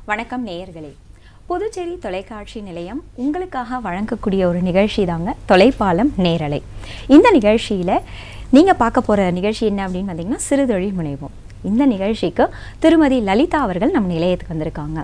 வணக்கம் நேயர்களே புதுச்சேரி தொலைக்காட்சி நிலையம் உங்களுக்காக வழங்கக்கூடிய ஒரு நிகழ்ச்சி தாங்க தொலைப்பாலம் நேரலை இந்த நிகழ்ச்சியில் நீங்கள் பார்க்க போகிற நிகழ்ச்சி என்ன அப்படின்னு பார்த்தீங்கன்னா சிறுதொழில் முனைவோம் இந்த நிகழ்ச்சிக்கு திருமதி லலிதா அவர்கள் நம்ம நிலையத்துக்கு வந்திருக்காங்க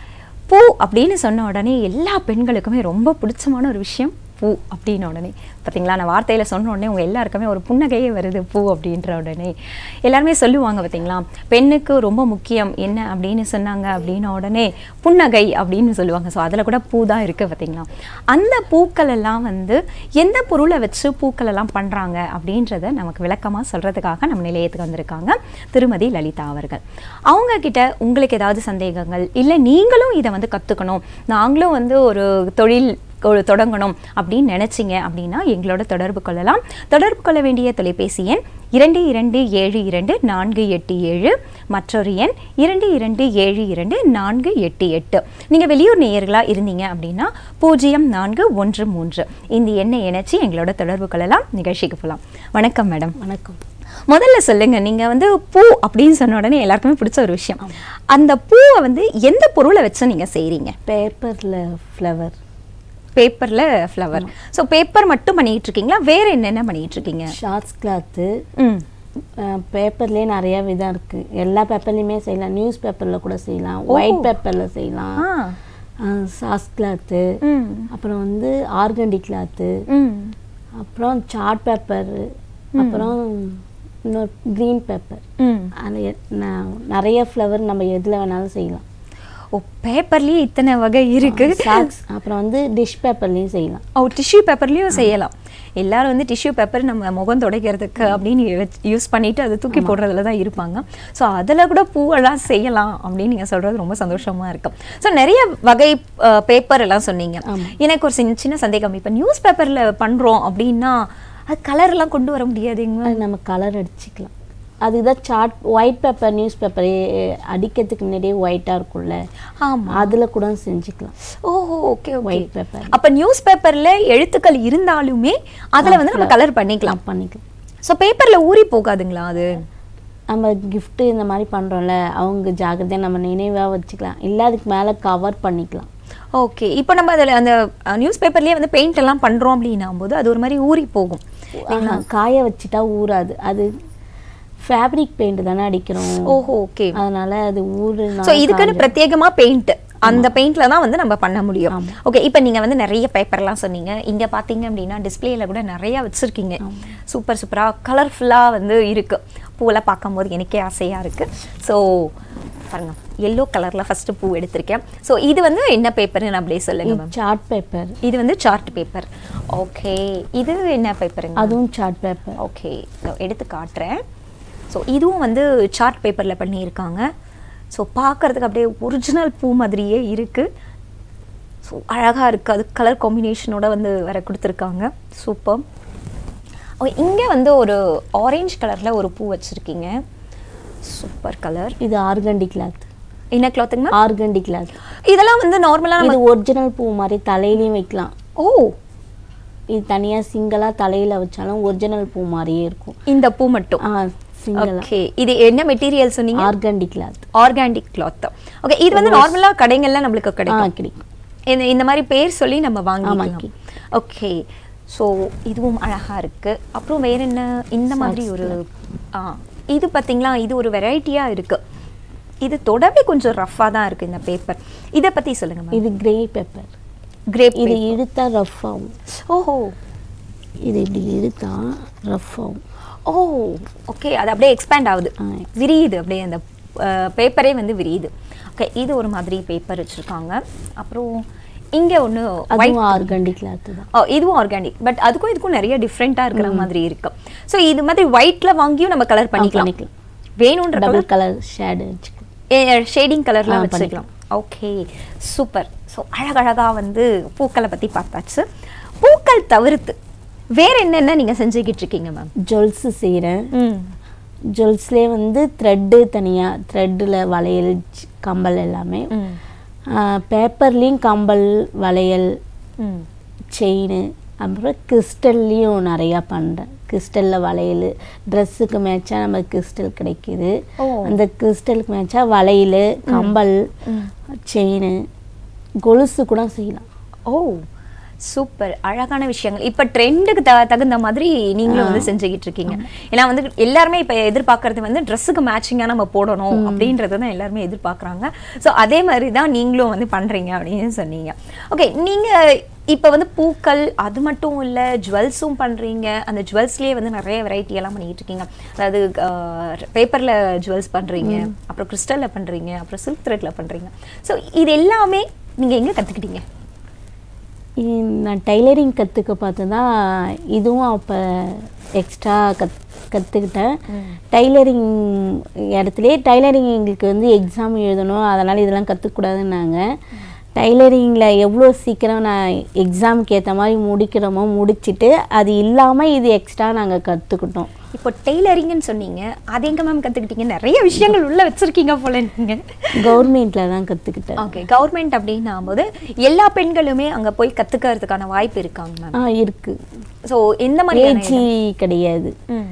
பூ அப்படின்னு சொன்ன உடனே எல்லா பெண்களுக்குமே ரொம்ப பிடிச்சமான ஒரு விஷயம் பூ அப்படின்ன உடனே பார்த்தீங்களா நான் வார்த்தையில் சொன்ன உடனே உங்கள் எல்லாருக்குமே ஒரு புன்னகையே வருது பூ அப்படின்ற உடனே எல்லாருமே சொல்லுவாங்க பார்த்தீங்களா பெண்ணுக்கு ரொம்ப முக்கியம் என்ன அப்படின்னு சொன்னாங்க அப்படின்ன உடனே புன்னகை அப்படின்னு சொல்லுவாங்க ஸோ அதில் கூட பூ தான் இருக்குது பார்த்தீங்களா அந்த பூக்கள் எல்லாம் வந்து எந்த பொருளை வச்சு பூக்கள் எல்லாம் பண்ணுறாங்க அப்படின்றத நமக்கு விளக்கமாக சொல்கிறதுக்காக நம்ம நிலையத்துக்கு வந்திருக்காங்க திருமதி லலிதா அவர்கள் அவங்க கிட்ட உங்களுக்கு ஏதாவது சந்தேகங்கள் இல்லை நீங்களும் இதை வந்து கற்றுக்கணும் நாங்களும் வந்து ஒரு தொழில் ஒரு தொடங்கணும் அப்படின்னு நினச்சிங்க அப்படின்னா எங்களோட தொடர்பு கொள்ளலாம் தொடர்பு கொள்ள வேண்டிய தொலைபேசி எண் இரண்டு இரண்டு ஏழு இரண்டு நான்கு எட்டு ஏழு மற்றொரு எண் இரண்டு இரண்டு ஏழு இரண்டு நான்கு எட்டு எட்டு நீங்கள் வெளியூர் நேயர்களாக இருந்தீங்க அப்படின்னா பூஜ்ஜியம் நான்கு ஒன்று மூன்று இந்த எண்ணை இணைச்சி எங்களோட தொடர்பு கொள்ளலாம் நிகழ்ச்சிக்கு போகலாம் வணக்கம் மேடம் வணக்கம் முதல்ல சொல்லுங்க நீங்க வந்து பூ அப்படின்னு சொன்ன உடனே எல்லாருக்குமே பிடிச்ச ஒரு விஷயம் அந்த பூவை வந்து எந்த பொருளை வச்சு நீங்க செய்றீங்க பேப்பரில் ஃப்ளவர் பேப்பர்ல ஃப்ளவர் ஸோ பேப்பர் மட்டும் பண்ணிட்டு இருக்கீங்களா வேற என்னென்ன பண்ணிட்டு இருக்கீங்க ஷார்ட்ஸ் கிளாத்து ம் பேப்பர்லேயே நிறைய விதம் இருக்கு எல்லா பேப்பர்லையுமே செய்யலாம் நியூஸ் பேப்பரில் கூட செய்யலாம் ஒயிட் பேப்பரில் செய்யலாம் ஆ சாஸ் கிளாத்து ம் அப்புறம் வந்து ஆர்கண்டி கிளாத்து ம் அப்புறம் சார்ட் பேப்பர் அப்புறம் இன்னொரு க்ரீன் பேப்பர் ம் அதில் நிறைய ஃப்ளவர் நம்ம எதில் வேணாலும் செய்யலாம் ஓ பேப்பர்லயே இத்தனை வகை இருக்கு சாக்ஸ் அப்புறம் வந்து டிஷ் பேப்பர்லேயும் செய்யலாம் ஓ டிஷ்யூ பேப்பர்லயும் செய்யலாம் எல்லாரும் வந்து டிஷ்யூ பேப்பர் நம்ம முகம் துடைக்கிறதுக்கு அப்படின்னு யூஸ் பண்ணிட்டு அதை தூக்கி போடுறதுல தான் இருப்பாங்க ஸோ அதில் கூட பூவெல்லாம் செய்யலாம் அப்படின்னு நீங்கள் சொல்றது ரொம்ப சந்தோஷமா இருக்கும் ஸோ நிறைய வகை பேப்பர் எல்லாம் சொன்னீங்க எனக்கு ஒரு சின்ன சின்ன சந்தேகம் இப்போ நியூஸ் பேப்பரில் பண்ணுறோம் அப்படின்னா அது கலர் எல்லாம் கொண்டு வர முடியாதுங்க அது நம்ம கலர் அடிச்சுக்கலாம் அதுதான் chart white paper news paper அடிக்கிறதுக்கு முன்னாடியே ஒயிட்டாக இருக்கும்ல ஆமா அதில் கூட செஞ்சுக்கலாம் ஓஹோ ஓகே ஓகே ஒயிட் பேப்பர் அப்ப நியூஸ் பேப்பர்ல எழுத்துக்கள் இருந்தாலுமே அதுல வந்து நம்ம கலர் பண்ணிக்கலாம் பண்ணிக்கலாம் ஸோ பேப்பர்ல ஊறி போகாதுங்களா அது நம்ம gift இந்த மாதிரி பண்ணுறோம்ல அவங்க ஜாக்கிரதையாக நம்ம நினைவாக வச்சுக்கலாம் இல்லை அதுக்கு மேலே கவர் பண்ணிக்கலாம் ஓகே இப்போ நம்ம அதில் அந்த நியூஸ் பேப்பர்லேயே வந்து பெயிண்ட் எல்லாம் பண்ணுறோம் அப்படின்னும் போது அது ஒரு மாதிரி ஊறி போகும் ஆஹா, காய வச்சுட்டா ஊறாது அது ஃபேப்ரிக் பெயிண்ட் தானே அடிக்கிறோம் ஓஹோ ஓகே அதனால அது ஊறு ஸோ இதுக்குன்னு பிரத்யேகமா பெயிண்ட் அந்த பெயிண்ட்ல தான் வந்து நம்ம பண்ண முடியும் ஓகே இப்போ நீங்க வந்து நிறைய பேப்பர்லாம் சொன்னீங்க இங்க பாத்தீங்க அப்படின்னா டிஸ்பிளேல கூட நிறைய வச்சிருக்கீங்க சூப்பர் சூப்பரா கலர்ஃபுல்லா வந்து இருக்கு பூவெல்லாம் பார்க்கும்போது எனக்கே ஆசையா இருக்கு ஸோ பாருங்க எல்லோ கலர்ல ஃபர்ஸ்ட் பூ எடுத்திருக்கேன் ஸோ இது வந்து என்ன பேப்பர்னு அப்படியே சொல்லுங்க மேம் சார்ட் பேப்பர் இது வந்து சார்ட் பேப்பர் ஓகே இது என்ன பேப்பருங்க அதுவும் சார்ட் பேப்பர் ஓகே எடுத்து காட்டுறேன் ஸோ இதுவும் வந்து சார்ட் பேப்பரில் பண்ணியிருக்காங்க ஸோ பார்க்கறதுக்கு அப்படியே ஒரிஜினல் பூ மாதிரியே இருக்குது ஸோ அழகாக இருக்குது அது கலர் காம்பினேஷனோட வந்து வேற கொடுத்துருக்காங்க சூப்பர் இங்கே வந்து ஒரு ஆரஞ்சு கலரில் ஒரு பூ வச்சுருக்கீங்க சூப்பர் கலர் இது ஆர்கண்டி கிளாத் என்ன கிளாத்துங்க ஆர்கண்டி கிளாத் இதெல்லாம் வந்து நார்மலாக நம்ம இது ஒரிஜினல் பூ மாதிரி தலையிலையும் வைக்கலாம் ஓ இது தனியா சிங்கிளா தலையில வச்சாலும் ஒரிஜினல் பூ மாதிரியே இருக்கும் இந்த பூ மட்டும் ஆ சிங்கிளா ஓகே இது என்ன மெட்டீரியல் சொன்னீங்க organdy cloth organic cloth okay இது வந்து நார்மலா கடைங்கள்ல நம்மளுக்கு ஆ கிடைக்கும் கிடைக்கும் இந்த இந்த மாதிரி பேர் சொல்லி நம்ம வாங்கிக்கலாம் வாங்கி. ஓகே ஸோ இதுவும் அழகா இருக்கு அப்புறம் வேற என்ன இந்த மாதிரி ஒரு ஆ இது பாத்தீங்களா இது ஒரு வெரைட்டியா இருக்கு இது தொடவே கொஞ்சம் ரஃப்பாக தான் இருக்கு இந்த பேப்பர் இதை பத்தி சொல்லுங்க மேம் இது கிரே பேப்பர் கிரேப் இது இழுத்தா ரஃப் ஆகும் ஓஹோ இது இப்படி இழுத்தா ரஃப் ஆகும் ஓ ஓகே அது அப்படியே எக்ஸ்பேண்ட் ஆகுது ஆ. விரியுது அப்படியே அந்த பேப்பரே வந்து விரியுது ஓகே இது ஒரு மாதிரி பேப்பர் வச்சிருக்காங்க அப்புறம் இங்க ஒன்று அதுவும் ஆர்கண்டி கிளாத் தான் ஓ இதுவும் ஆர்கானிக் பட் அதுக்கும் இதுக்கும் நிறைய டிஃப்ரெண்ட்டாக இருக்கிற மாதிரி இருக்கு ஸோ இது மாதிரி ஒயிட்ல வாங்கியும் நம்ம கலர் பண்ணிக்கலாம் பண்ணிக்கலாம். வேணுன்ற டபுள் கலர் ஷேடு வச்சுக்கலாம் ஷேடிங் கலர்லாம் ஆ, வச்சுக்கலாம் ஓகே சூப்பர் ஸோ அழகழகா வந்து பூக்களை பத்தி பார்த்தாச்சு பூக்கள் தவிர்த்து வேற என்னென்ன நீங்க செஞ்சுக்கிட்டு இருக்கீங்க மேம் ஜுவல்ஸ் செய்கிறேன் ம் ஜுவல்ஸ்லேயே வந்து த்ரெட்டு தனியாக த்ரெட்டில் வளையல் ச்- கம்பல் எல்லாமே ம் பேப்பர்லேயும் கம்பல் வளையல் ம் செயின் அப்புறம் கிறிஸ்டல்லையும் நிறையா பண்ணுறேன் கிறிஸ்டலில் வளையல் ட்ரெஸ்ஸுக்கு மேட்சாக நமக்கு கிறிஸ்டல் கிடைக்குது ஓ. அந்த கிறிஸ்டலுக்கு மேட்சாக வளையல் கம்பல் செயின் கொலுசு கூட செய்யலாம் ஓ சூப்பர் அழகான விஷயங்கள் இப்ப ட்ரெண்டுக்கு த தகுந்த மாதிரி நீங்களும் வந்து செஞ்சுக்கிட்டு இருக்கீங்க ஏன்னா வந்து எல்லாருமே இப்ப எதிர்பார்க்கறது வந்து ட்ரெஸ்ஸுக்கு மேட்சிங்கா நம்ம போடணும் அப்படின்றது தான் எல்லாருமே எதிர்பார்க்கறாங்க சோ அதே மாதிரி தான் நீங்களும் வந்து பண்றீங்க அப்படின்னு சொன்னீங்க ஓகே நீங்க இப்ப வந்து பூக்கள் அது மட்டும் இல்ல ஜுவல்ஸும் பண்றீங்க அந்த ஜுவல்ஸ்லயே வந்து நிறைய வெரைட்டி எல்லாம் பண்ணிட்டு இருக்கீங்க அதாவது பேப்பர்ல ஜுவல்ஸ் பண்றீங்க அப்புறம் கிறிஸ்டல்ல பண்றீங்க அப்புறம் சில்க் த்ரெட்ல பண்றீங்க சோ இது எல்லாமே நீங்க எங்க கத்துக்கிட்டீங்க இ- நான் டைலரிங் கற்றுக்க பார்த்து தான் இதுவும் அப்போ எக்ஸ்ட்ரா கத் கற்றுக்கிட்டேன் டைலரிங் இடத்துலையே டைலரிங் எங்களுக்கு வந்து எக்ஸாம் எழுதணும் அதனால் இதெல்லாம் கற்றுக்கூடாதுன்னாங்க டைலரிங்கில் எவ்வளோ சீக்கிரம் நான் எக்ஸாமுக்கு ஏற்ற மாதிரி முடிக்கிறோமோ முடிச்சிட்டு அது இல்லாமல் இது எக்ஸ்ட்ரா நாங்கள் கற்றுக்கிட்டோம் இப்போ டெய்லரிங்னு சொன்னீங்க அது எங்க மேம் கத்துக்கிட்டீங்க நிறைய விஷயங்கள் உள்ள வச்சிருக்கீங்க போல நீங்க கவர்மெண்ட்டில் தான் கற்றுக்கிட்டேன் ஓகே கவர்மெண்ட் அப்படின்னா போது எல்லா பெண்களுமே அங்க போய் கத்துக்கிறதுக்கான வாய்ப்பு இருக்காங்க மேம் ஆ இருக்குது ஸோ எந்த மாதிரி ஏஜி கிடையாது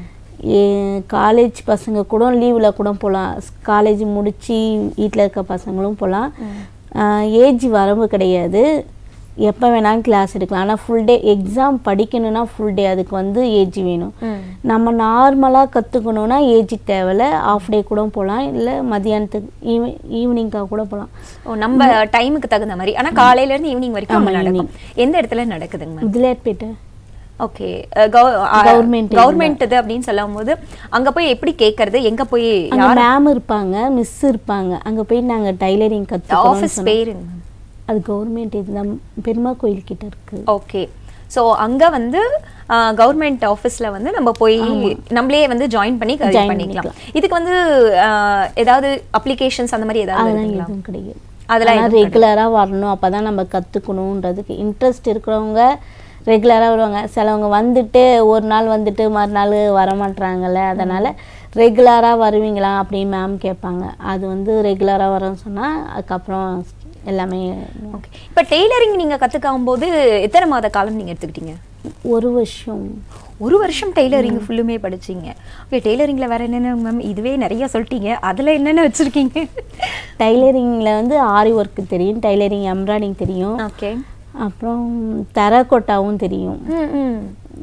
காலேஜ் பசங்க கூட லீவில் கூட போகலாம் காலேஜ் முடித்து வீட்டில் இருக்க பசங்களும் போகலாம் ஏஜ் வரம்பு கிடையாது எப்போ வேணாலும் கிளாஸ் எடுக்கலாம் ஆனால் ஃபுல் டே எக்ஸாம் படிக்கணும்னா ஃபுல் டே அதுக்கு வந்து ஏஜ் வேணும் நம்ம நார்மலாக கற்றுக்கணுன்னா ஏஜ் தேவையில்ல ஆஃப் டே கூட போகலாம் இல்லை மதியானத்துக்கு ஈவ ஈவினிங்காக கூட போகலாம் ஓ நம்ம டைமுக்கு தகுந்த மாதிரி ஆனா காலையில இருந்து ஈவினிங் வரைக்கும் ஆமா, அங்க நடக்கும் எந்த இடத்துல நடக்குதுங்க ma'am Mudaliarpet okay Government government இது அப்படின்னு சொல்லும் போது அங்க போய் எப்படி கேட்கறது எங்க போய் அங்கே மேம் இருப்பாங்க மிஸ் இருப்பாங்க அங்கே போய் நாங்கள் டைலரிங் கற்றுக்கிறோம் ஆஃபீஸ் பேருங்க மேம் அது கவர்மெண்ட் இதுதான் பெருமா கோயில் கிட்ட இருக்கு ஓகே ஸோ அங்க வந்து கவர்மெண்ட் ஆஃபீஸ்ல வந்து நம்ம போய் நம்மளே வந்து ஜாயின் பண்ணி இது Join பண்ணிக்கலாம் இதுக்கு வந்து ஆஹ், ஏதாவது அப்ளிகேஷன்ஸ் அந்த மாதிரி ஏதாவது அதெல்லாம் இருக்குங்களா? எதுவும் கிடையாது அதெல்லாம் அதெல்லாம் ரெகுலராக வரணும் அப்போ தான் நம்ம கற்றுக்கணுன்றதுக்கு இன்ட்ரெஸ்ட் இருக்கிறவங்க ரெகுலராக வருவாங்க சிலவங்க வந்துட்டு ஒரு நாள் வந்துட்டு மறுநாள் வரமாட்றாங்கல்ல அதனால் ரெகுலராக வருவீங்களா அப்படின்னு மேம் கேட்பாங்க அது வந்து ரெகுலராக வரோன்னு சொன்னால் அதுக்கப்புறம் எல்லாமே ஓகே இப்போ டெய்லரிங் நீங்க கத்துக்கும் போது எத்தனை மாத காலம் நீங்க எடுத்துக்கிட்டீங்க ஒரு வருஷம் ஒரு வருஷம் டெய்லரிங் ஃபுல்லுமே படிச்சீங்க ஓகே டெய்லரிங்ல வேற என்னென்ன மேம் இதுவே நிறைய சொல்லிட்டீங்க அதுல என்னென்ன வச்சிருக்கீங்க டைலரிங்கில் வந்து ஆரி ஒர்க்கு தெரியும் டைலரிங் எம்ப்ராய்டிங் தெரியும் ஓகே அப்புறம் தரக்கொட்டாவும் தெரியும் ம்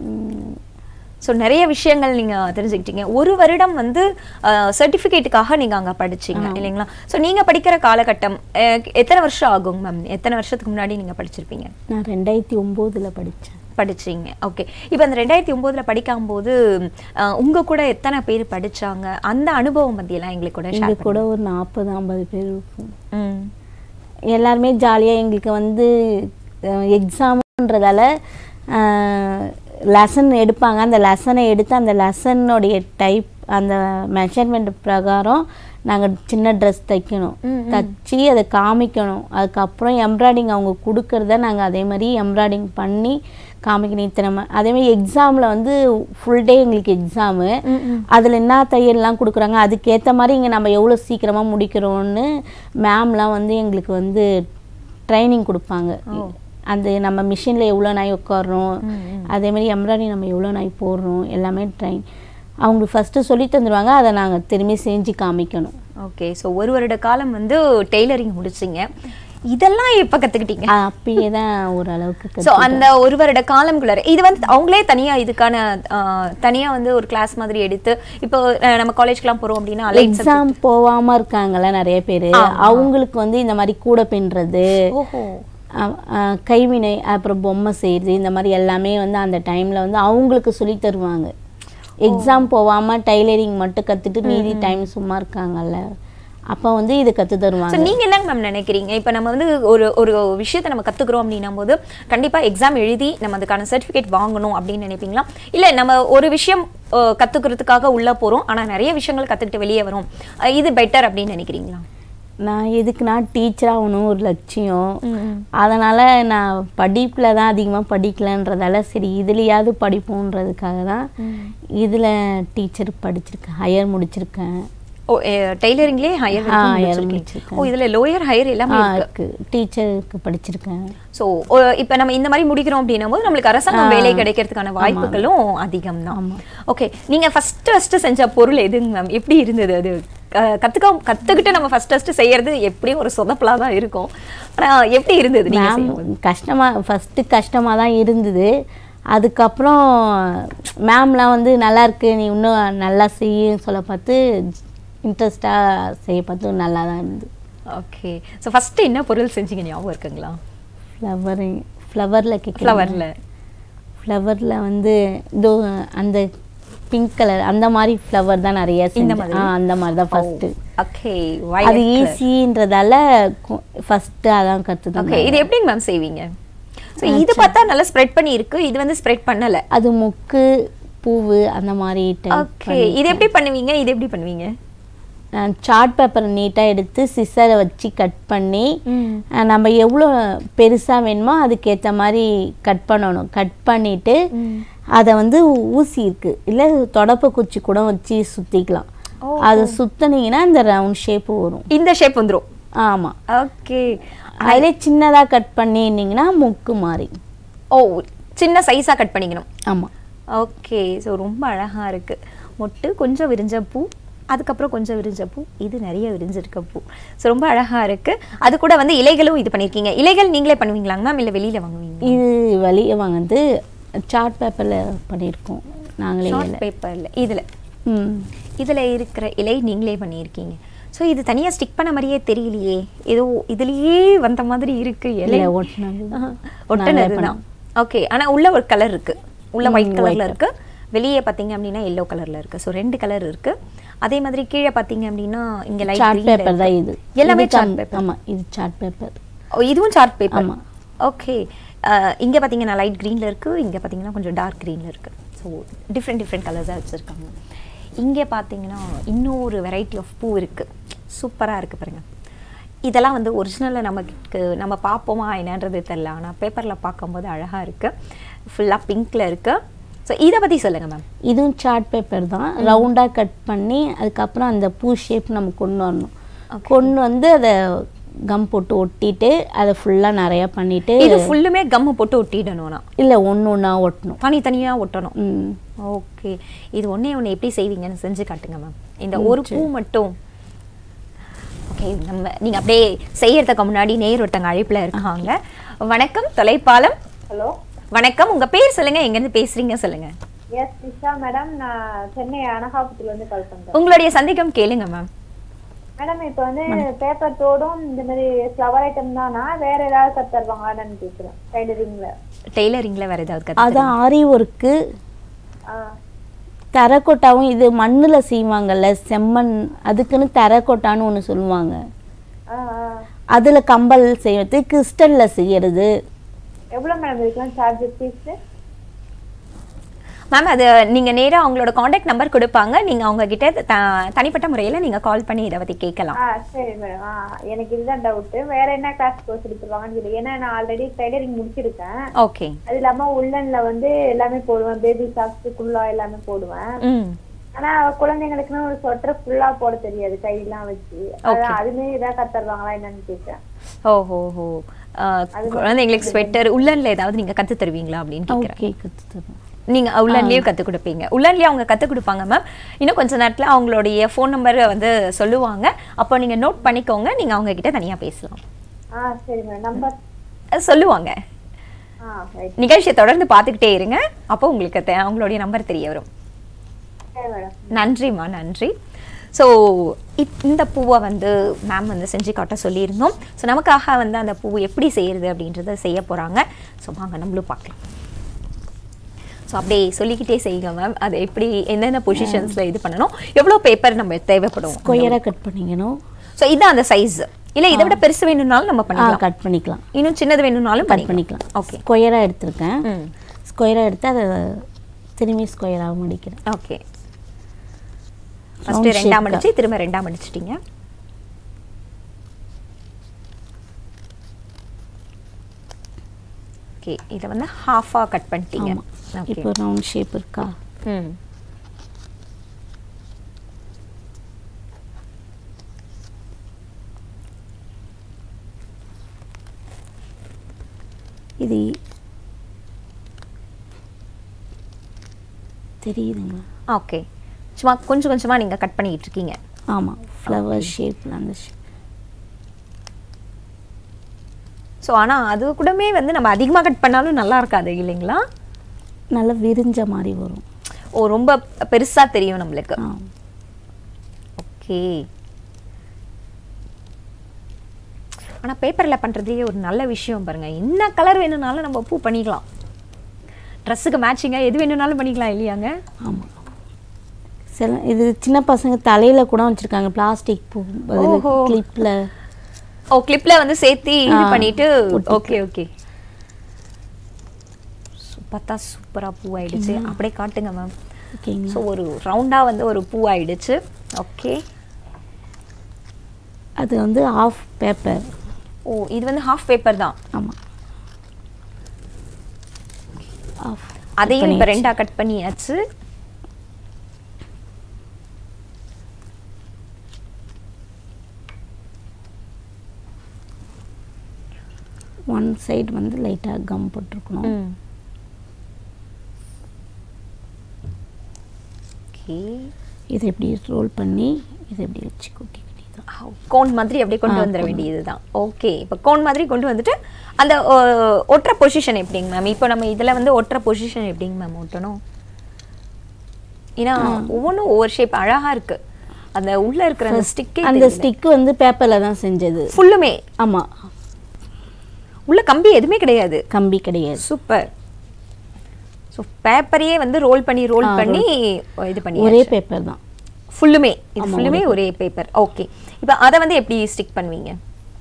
ஸோ நிறைய விஷயங்கள் நீங்க தெரிஞ்சுக்கிட்டீங்க ஒரு வருடம் வந்து சர்டிஃபிகேட்டுக்காக நீங்க அங்க படிச்சீங்க இல்லைங்களா ஸோ நீங்க படிக்கிற காலகட்டம் அஹ், எத்தனை வருஷம் ஆகும் மேம் எத்தனை வருஷத்துக்கு முன்னாடி நீங்க படிச்சிருப்பீங்க நான் ரெண்டாயிரத்தி ஒம்போதில் படித்தேன் படிச்சீங்க ஓகே இப்போ அந்த ரெண்டாயிரத்தி ஒம்போதுல படிக்கும் போது அஹ், உங்க கூட எத்தனை பேர் படிச்சாங்க அந்த அனுபவம் பத்தியெல்லாம் எங்களுக்கு கூட எங்க ஷேர் கூட ஒரு நாற்பது ஐம்பது பேர் இருக்கும் ம் எல்லாருமே ஜாலியாக எங்களுக்கு வந்து எக்ஸாம்ன்றதால லெசன் எடுப்பாங்க அந்த லெசனை எடுத்து அந்த லெசனுடைய டைப் அந்த மெஷர்மெண்ட் பிரகாரம் நாங்கள் சின்ன ட்ரெஸ் தைக்கணும் தச்சு அதை காமிக்கணும் அதுக்கப்புறம் எம்ப்ராய்டிங் அவங்க கொடுக்கறத நாங்கள் அதே மாதிரி எம்ப்ராய்டிங் பண்ணி காமிக்கணும் இத்தனை ம- அதே மாதிரி எக்ஸாமில் வந்து ஃபுல் டே எங்களுக்கு எக்ஸாமு அதில் என்ன தையல்லாம் கொடுக்குறாங்க அதுக்கேற்ற மாதிரி இங்கே நம்ம எவ்வளோ சீக்கிரமாக முடிக்கிறோன்னு மேம்லாம் வந்து எங்களுக்கு வந்து ட்ரைனிங் கொடுப்பாங்க அந்த நம்ம மிஷினில் எவ்வளோ நாய் உட்காடுறோம் அதே மாதிரி எம்ப்ராய்டிங் நம்ம எவ்வளோ நாய் போடுறோம் எல்லாமே ட்ரைன் அவங்களுக்கு ஃபஸ்ட்டு சொல்லி தந்துடுவாங்க அதை நாங்கள் திரும்பி செஞ்சு காமிக்கணும் ஓகே ஸோ ஒரு வருட காலம் வந்து டெய்லரிங் முடிச்சிங்க இதெல்லாம் எப்போ கத்துக்கிட்டீங்க அஹ் அப்பயே தான் ஓரளவுக்கு ஸோ கத்து- அந்த ஒரு வருட காலம்குள்ளார இது வந்து அவங்களே தனியா இதுக்கான ஆஹ், தனியா வந்து ஒரு கிளாஸ் மாதிரி எடுத்து இப்போ அஹ், நம்ம காலேஜ்க்குலாம் போறோம் அப்படின்னா அலைட் எக்ஸாம் போகாம இருக்காங்கல்ல நிறைய பேர் அவங்களுக்கு வந்து இந்த மாதிரி கூட பின்னுறது ஓஹோ அ- அ, கைவினை அப்புறம் பொம்மை செய்கிறது இந்த மாதிரி எல்லாமே வந்து அந்த டைமில் வந்து அவங்களுக்கு சொல்லி தருவாங்க எக்ஸாம் போகாமல் டைலரிங் மட்டும் கற்றுட்டு மீதி டைம் சும்மா இருக்காங்கல்ல அப்போ வந்து இது கற்று ஸோ தருவாங்க நீங்க என்னங்க மேம் நினைக்கிறீங்க இப்போ நம்ம வந்து ஒரு ஒரு விஷயத்தை நம்ம கத்துக்கிறோம் அப்படின்னும் போது கண்டிப்பா எக்ஸாம் எழுதி நம்ம அதுக்கான சர்டிஃபிகேட் வாங்கணும் அப்படின்னு நினைப்பீங்களா இல்ல நம்ம ஒரு விஷயம் அஹ், கத்துக்கிறதுக்காக உள்ள போறோம் ஆனா நிறைய விஷயங்கள் கத்துக்கிட்டு வெளியே வரும் அஹ், இது பெட்டர் அப்படின்னு நினைக்கிறீங்களா நான் எதுக்குன்னா டீச்சர் ஆகணும் ஒரு லட்சியம் அதனால் நான் படிப்பில் தான் அதிகமாக படிக்கலன்றதால சரி இதுலையாவது படிப்போன்றதுக்காக தான் இதில் டீச்சர் படிச்சிருக்கேன் ஹையர் முடிச்சிருக்கேன் ஓ டெய்லரிங்லேயே ஹையர் ஆ, higher வரைக்கும் முடிச்சிருக்கேன். ஓ இதுல லோயர் ஹையர் எல்லாமே ஆ இருக்கு இருக்கு டீச்சருக்கு படிச்சிருக்கேன் ஸோ இப்போ நம்ம இந்த மாதிரி முடிக்கிறோம் அப்படின்னும் போது நம்மளுக்கு அரசாங்கம் வேலை கிடைக்கிறதுக்கான வாய்ப்புகளும் அதிகம் தான் ஆமா. ஓகே நீங்க ஃபர்ஸ்ட் ஃபர்ஸ்ட் செஞ்ச பொருள் எதுங்க மேம் எப்படி இருந்தது அது க- கத்துக்க கத்துக்கிட்டு நம்ம ஃபர்ஸ்ட் ஃபர்ஸ்ட் செய்யறது எப்படியும் ஒரு சொதப்பலா தான் இருக்கும் ஆனா எப்படி இருந்தது நீங்க மேம் செய்யும்போது? கஷ்டமாக ஃபஸ்ட்டு கஷ்டமாக தான் இருந்தது அதுக்கப்புறம் மேம்லாம் வந்து நல்லா இருக்கு நீ இன்னும் நல்லா செய்யுன்னு சொல்ல பார்த்து இன்ட்ரெஸ்டாக செய்ய பார்த்து நல்லா தான் இருந்தது ஓகே ஸோ ஃபர்ஸ்ட் என்ன பொருள் செஞ்சீங்க ஞாபகம் இருக்குங்களா ஃப்ளவர் ஃப்ளவரில் கேட்கலாம் ஃப்ளவர்ல ஃப்ளவரில் வந்து இதோ அந்த பிங்க் கலர் அந்த மாதிரி ஃப்ளவர் தான் நிறைய இந்த செஞ்சேன். மாதிரி? ஆ அந்த மாதிரி தான் ஃபஸ்ட்டு ஓகே அது ஈஸின்றதால ஃபஸ்ட்டு அதான் ஓகே கற்றுதான் இது எப்படிங்க மேம் செய்வீங்க ஸோ இது பார்த்தா நல்லா ஸ்ப்ரெட் பண்ணி இருக்கு இது வந்து ஸ்ப்ரெட் பண்ணல அது மொக்கு பூவு அந்த மாதிரி ஓகே இது எப்படி பண்ணுவீங்க இது எப்படி பண்ணுவீங்க சார்ட் பேப்பர் நீட்டாக எடுத்து சிசரை வச்சு கட் பண்ணி ம். அஹ், நம்ம எவ்வளோ பெருசாக வேணுமோ அதுக்கேற்ற மாதிரி கட் பண்ணணும் கட் பண்ணிவிட்டு அதை வந்து ஊசி இருக்கு இல்லை தொடப்ப குச்சி கூட வச்சு சுற்றிக்கலாம் ஓ. அதை சுற்றினீங்கன்னா இந்த ரவுண்ட் ஷேப்பு வரும் இந்த ஷேப் வந்துரும் ஆமாம் ஓகே அதிலே சின்னதாக கட் பண்ணிருந்தீங்கன்னா முக்கு மாதிரி ஓ சின்ன சைஸா கட் பண்ணிக்கணும் ஆமாம் ஓகே ஸோ ரொம்ப அழகா இருக்கு மொட்டு கொஞ்சம் விரிஞ்ச பூ அதுக்கப்புறம் கொஞ்சம் விரிஞ்ச பூ இது நிறைய விரிஞ்சிருக்க பூ ஸோ ரொம்ப அழகா இருக்கு அது கூட வந்து இலைகளும் இது பண்ணிருக்கீங்க இலைகள் நீங்களே பண்ணுவீங்களாங்க மேம் இல்லை வெளியில வாங்குவீங்க இது வெளியே வாங்குறது சார்ட் பேப்பரில் பண்ணியிருக்கோம் நாங்களே ஷார்ட் இல்லை பேப்பர்ல இதுல ம் இதுல இருக்கிற இலை நீங்களே பண்ணியிருக்கீங்க ஸோ இது தனியா ஸ்டிக் பண்ண மாதிரியே தெரியலையே ஏதோ இதுலயே வந்த மாதிரி இருக்கு இலை இல்லை ஒட்டினது ஆஹா, ஒட்டுனது தான் ஓகே ஆனா உள்ள ஒரு கலர் இருக்கு உள்ள ஒயிட் கலர்ல இருக்கு வெளியே பாத்தீங்க அப்படின்னா எல்லோ கலர்ல இருக்கு ஸோ ரெண்டு கலர் இருக்கு அதே மாதிரி கீழே பாத்தீங்க அப்படின்னா இங்க லைட் சார்ட் பேப்பர் தான் இது எல்லாமே இது சார்ட் கம்- பேப்பர் ஆமா இது சார்ட் பேப்பர் ஓ இதுவும் சார்ட் பேப்பர் ஆமா. ஓகே இங்க பாத்தீங்கன்னா லைட் greenல இருக்கு இங்க பாத்தீங்கன்னா கொஞ்சம் டார்க் greenல இருக்கு ஸோ டிஃப்ரெண்ட் டிஃப்ரெண்ட் கலர்ஸாக வச்சிருக்காங்க இங்கே பார்த்தீங்கன்னா இன்னொரு வெரைட்டி ஆஃப் பூ இருக்கு சூப்பரா இருக்கு பாருங்க இதெல்லாம் வந்து ஒரிஜினலில் நமக்கு நம்ம பார்ப்போமா என்னன்றது தெரில ஆனால் பேப்பரில் பார்க்கும்போது அழகா இருக்கு ஃபுல்லாக பிங்க்ல இருக்கு ஸோ இதை பத்தி சொல்லுங்க மேம் இதுவும் சார்ட் பேப்பர் தான் ரவுண்டா கட் பண்ணி அதுக்கப்புறம் அந்த பூ ஷேப் நம்ம கொண்டு வரணும் கொண்டு வந்து அதை கம் போட்டு ஒட்டிட்டு அதை ஃபுல்லா நிறைய பண்ணிட்டு இது ஃபுல்லுமே கம்மு போட்டு ஒட்டிடணும்னா இல்ல ஒண்ணு ஒண்ணா ஒட்டணும் தனித்தனியா ஒட்டணும் ம் ஓகே இது ஒண்ணே ஒண்ணு எப்படி செய்வீங்கன்னு செஞ்சு காட்டுங்க மேம் இந்த ஒரு பூ மட்டும் ஓகே நம்ம நீங்க அப்படியே செய்யறதுக்கு முன்னாடி நேர் ஒருத்தங்க அழைப்புல இருக்காங்க வணக்கம் தொலைப்பாலம் ஹலோ வணக்கம் உங்க பேர் சொல்லுங்க எங்க இருந்து பேசுறீங்க சொல்லுங்க எஸ் நிஷா மேடம் நான் சென்னை அனகாபுரத்துல இருந்து கால் பண்றேன் உங்களுடைய சந்தேகம் கேளுங்க மேம் மேடம் இப்போ வந்து பேப்பர் தோடும் இந்த மாதிரி ஃப்ளவர் ஐட்டம் தானா வேற ஏதாவது கத்து தருவாங்களான்னு கேக்குறேன் டைலரிங்ல டெய்லரிங்ல வேற ஏதாவது கத்து அதான் ஆரி ஒர்க்கு ஆ தரக்கோட்டாவும் இது மண்ணுல செய்வாங்கல்ல செம்மண் அதுக்குன்னு தரக்கோட்டான்னு ஒண்ணு சொல்லுவாங்க ஆ ஆ. அதுல கம்பல் செய்யறது கிறிஸ்டல்ல செய்யறது எவ்வளவு மேடம் இருக்கலாம் சார்ஜ் ஃபீஸ் மேம் அது நீங்க நேரா அவங்களோட காண்டாக்ட் நம்பர் கொடுப்பாங்க நீங்க அவங்க கிட்ட த- தனிப்பட்ட முறையில நீங்க கால் பண்ணி இதை பத்தி கேட்கலாம் ஆ சரி மேடம் ஆ எனக்கு இதுதான் டவுட் வேற என்ன கிளாஸ் கோர்ஸ் எடுத்துருவாங்கன்னு சொல்லி ஏன்னா நான் ஆல்ரெடி டைலரிங் முடிச்சிருக்கேன் ஓகே அது இல்லாம உள்ளன்ல வந்து எல்லாமே போடுவேன் பேபி சாக்ஸ் குல்லா எல்லாமே போடுவேன் ம் ஆனா குழந்தைங்களுக்குன்னு ஒரு சொட்டர் ஃபுல்லா போட தெரியாது கையெல்லாம் வச்சு அதான் அதுமே ஏதாவது கத்துருவாங்களா என்னன்னு கேட்டேன் ஓஹோ ஹோ குழந்தைங்களுக்கு ஸ்வெட்டர் உள்ளன்ல ஏதாவது நீங்க கத்து தருவீங்களா அப்படின்னு கேக்குறேன் ஓகே கத்து தருவோம் நீங்க உள்ளன்லயும் கத்து கொடுப்பீங்க உள்ளன்லயே அவங்க கத்து கொடுப்பாங்க மேம் இன்னும் கொஞ்ச நேரத்துல அவங்களுடைய ஃபோன் நம்பர் வந்து சொல்லுவாங்க அப்போ நீங்க நோட் பண்ணிக்கோங்க நீங்க அவங்க கிட்ட தனியா பேசலாம் ஆ சரி மேடம் நம்பர் அது சொல்லுவாங்க ஆ ரைட் நிகழ்ச்சியை தொடர்ந்து பார்த்துக்கிட்டே இருங்க அப்போ உங்களுக்கு தெ- அவங்களுடைய நம்பர் தெரிய வரும் சரி மேடம் நன்றிம்மா நன்றி ஸோ இந்த பூவை வந்து மேம் வந்து செஞ்சு காட்ட சொல்லியிருந்தோம் ஸோ நமக்காக வந்து அந்த பூ எப்படி செய்யறது அப்படின்றத செய்ய போகிறாங்க ஸோ வாங்க நம்மளும் பார்க்கலாம் ஸோ அப்படியே சொல்லிக்கிட்டே செய்யுங்க மேம் அதை எப்படி என்னென்ன பொசிஷன்ஸில் இது பண்ணணும் எவ்வளோ பேப்பர் நம்ம தேவைப்படும் ஸ்கொயரா கட் பண்ணிக்கணும் ஸோ இதுதான் அந்த சைஸ் இல்லை இதை விட பெருசு வேணும்னாலும் நம்ம ஆ பண்ணிக்கலாம் கட் பண்ணிக்கலாம் இன்னும் சின்னது வேணும்னாலும் கட் பண்ணிக்கலாம் ஓகே ஸ்கொயரா எடுத்திருக்கேன் ம் ஸ்கொயரா எடுத்து அதை திரும்பி ஸ்கொயராக மடிக்கிறேன் ஓகே Round ஃபஸ்ட்டு ரெண்டாம் shape-க்கு. அடிச்சு திரும்ப ரெண்டாம் அடிச்சிட்டீங்க ஓகே இதை வந்து ஹாஃபாக கட் பண்ணிட்டீங்க ஆமா ஓகே இப்போ ரவுண்ட் ஷேப் இருக்கா ம் இது தெரியுதுங்களா ஓகே சும்மா கொஞ்சம் கொஞ்சமாக நீங்கள் கட் பண்ணிக்கிட்டு இருக்கீங்க ஆமாம் ஃப்ளவர் ஷேப்பில் அந்த shape. ஸோ ஆனால் அது கூடமே வந்து நம்ம அதிகமாக கட் பண்ணாலும் நல்லா இருக்காது இல்லைங்களா நல்லா விரிஞ்ச மாதிரி வரும் ஓ ரொம்ப பெருசாக தெரியும் நம்மளுக்கு ஆ ஓகே ஆனால் பேப்பரில் பண்ணுறதே ஒரு நல்ல விஷயம் பாருங்கள் என்ன கலர் வேணும்னாலும் நம்ம பூ பண்ணிக்கலாம் ட்ரெஸ்ஸுக்கு மேட்சிங்காக எது வேணும்னாலும் பண்ணிக்கலாம் இல்லையாங்க ஆமாம் சில இது சின்ன பசங்க தலையில் கூட வச்சுருக்காங்க பிளாஸ்டிக் பூ ஓஹோ. கிளிப்பில் ஓ கிளிப்பில் வந்து சேர்த்து இது ஆ, பண்ணிட்டு ஒட்டிக்கலாம். ஓகே ஓகே பார்த்தா சூப்பராக பூ ஆயிடுச்சு அப்படியே காட்டுங்க மேம் ஓகேங்களா ஸோ ஒரு ரவுண்டாக வந்து ஒரு பூ ஆயிடுச்சு ஓகே அது வந்து ஆஃப் பேப்பர் ஓ இது வந்து ஹாஃப் பேப்பர் தான் ஆமாம் ஆஃப் அதையும் இப்போ ரெண்டாக கட் பண்ணியாச்சு ஒன் சைடு வந்து லைட்டாக கம் போட்டிருக்கணும் ம் ஓகே இதை இப்படி ரோல் பண்ணி இதை இப்படி வச்சு கொட்டி வேண்டியதுதான் கோன் மாதிரி அப்படியே கொண்டு ஆ, வந்துட கோன். வேண்டியதுதான் ஓகே இப்போ கோன் மாதிரி கொண்டு வந்துட்டு அந்த ஓ, ஒட்டுற பொசிஷன் எப்படிங்க மேம் இப்போ நம்ம இதில் வந்து ஒட்டுற பொசிஷன் எப்படிங்க மேம் ஒட்டணும் ஏன்னா ஒவ்வொன்றும் ஒவ்வொரு ஷேப் அழகா இருக்கு அந்த உள்ள இருக்கிற அந்த ஸ்டிக்கே அந்த ஸ்டிக் வந்து பேப்பரில் தான் செஞ்சது ஃபுல்லுமே ஆமாம் உள்ள கம்பி எதுவுமே கிடையாது கம்பி கிடையாது சூப்பர் ஸோ பேப்பரையே வந்து ரோல் பண்ணி ரோல் ஆ, பண்ணி இது பண்ணி ஒரே பேப்பர் தான் ஃபுல்லுமே இது ஆமா, ஃபுல்லுமே ஒரே பேப்பர் ஓகே இப்போ அதை வந்து எப்படி ஸ்டிக் பண்ணுவீங்க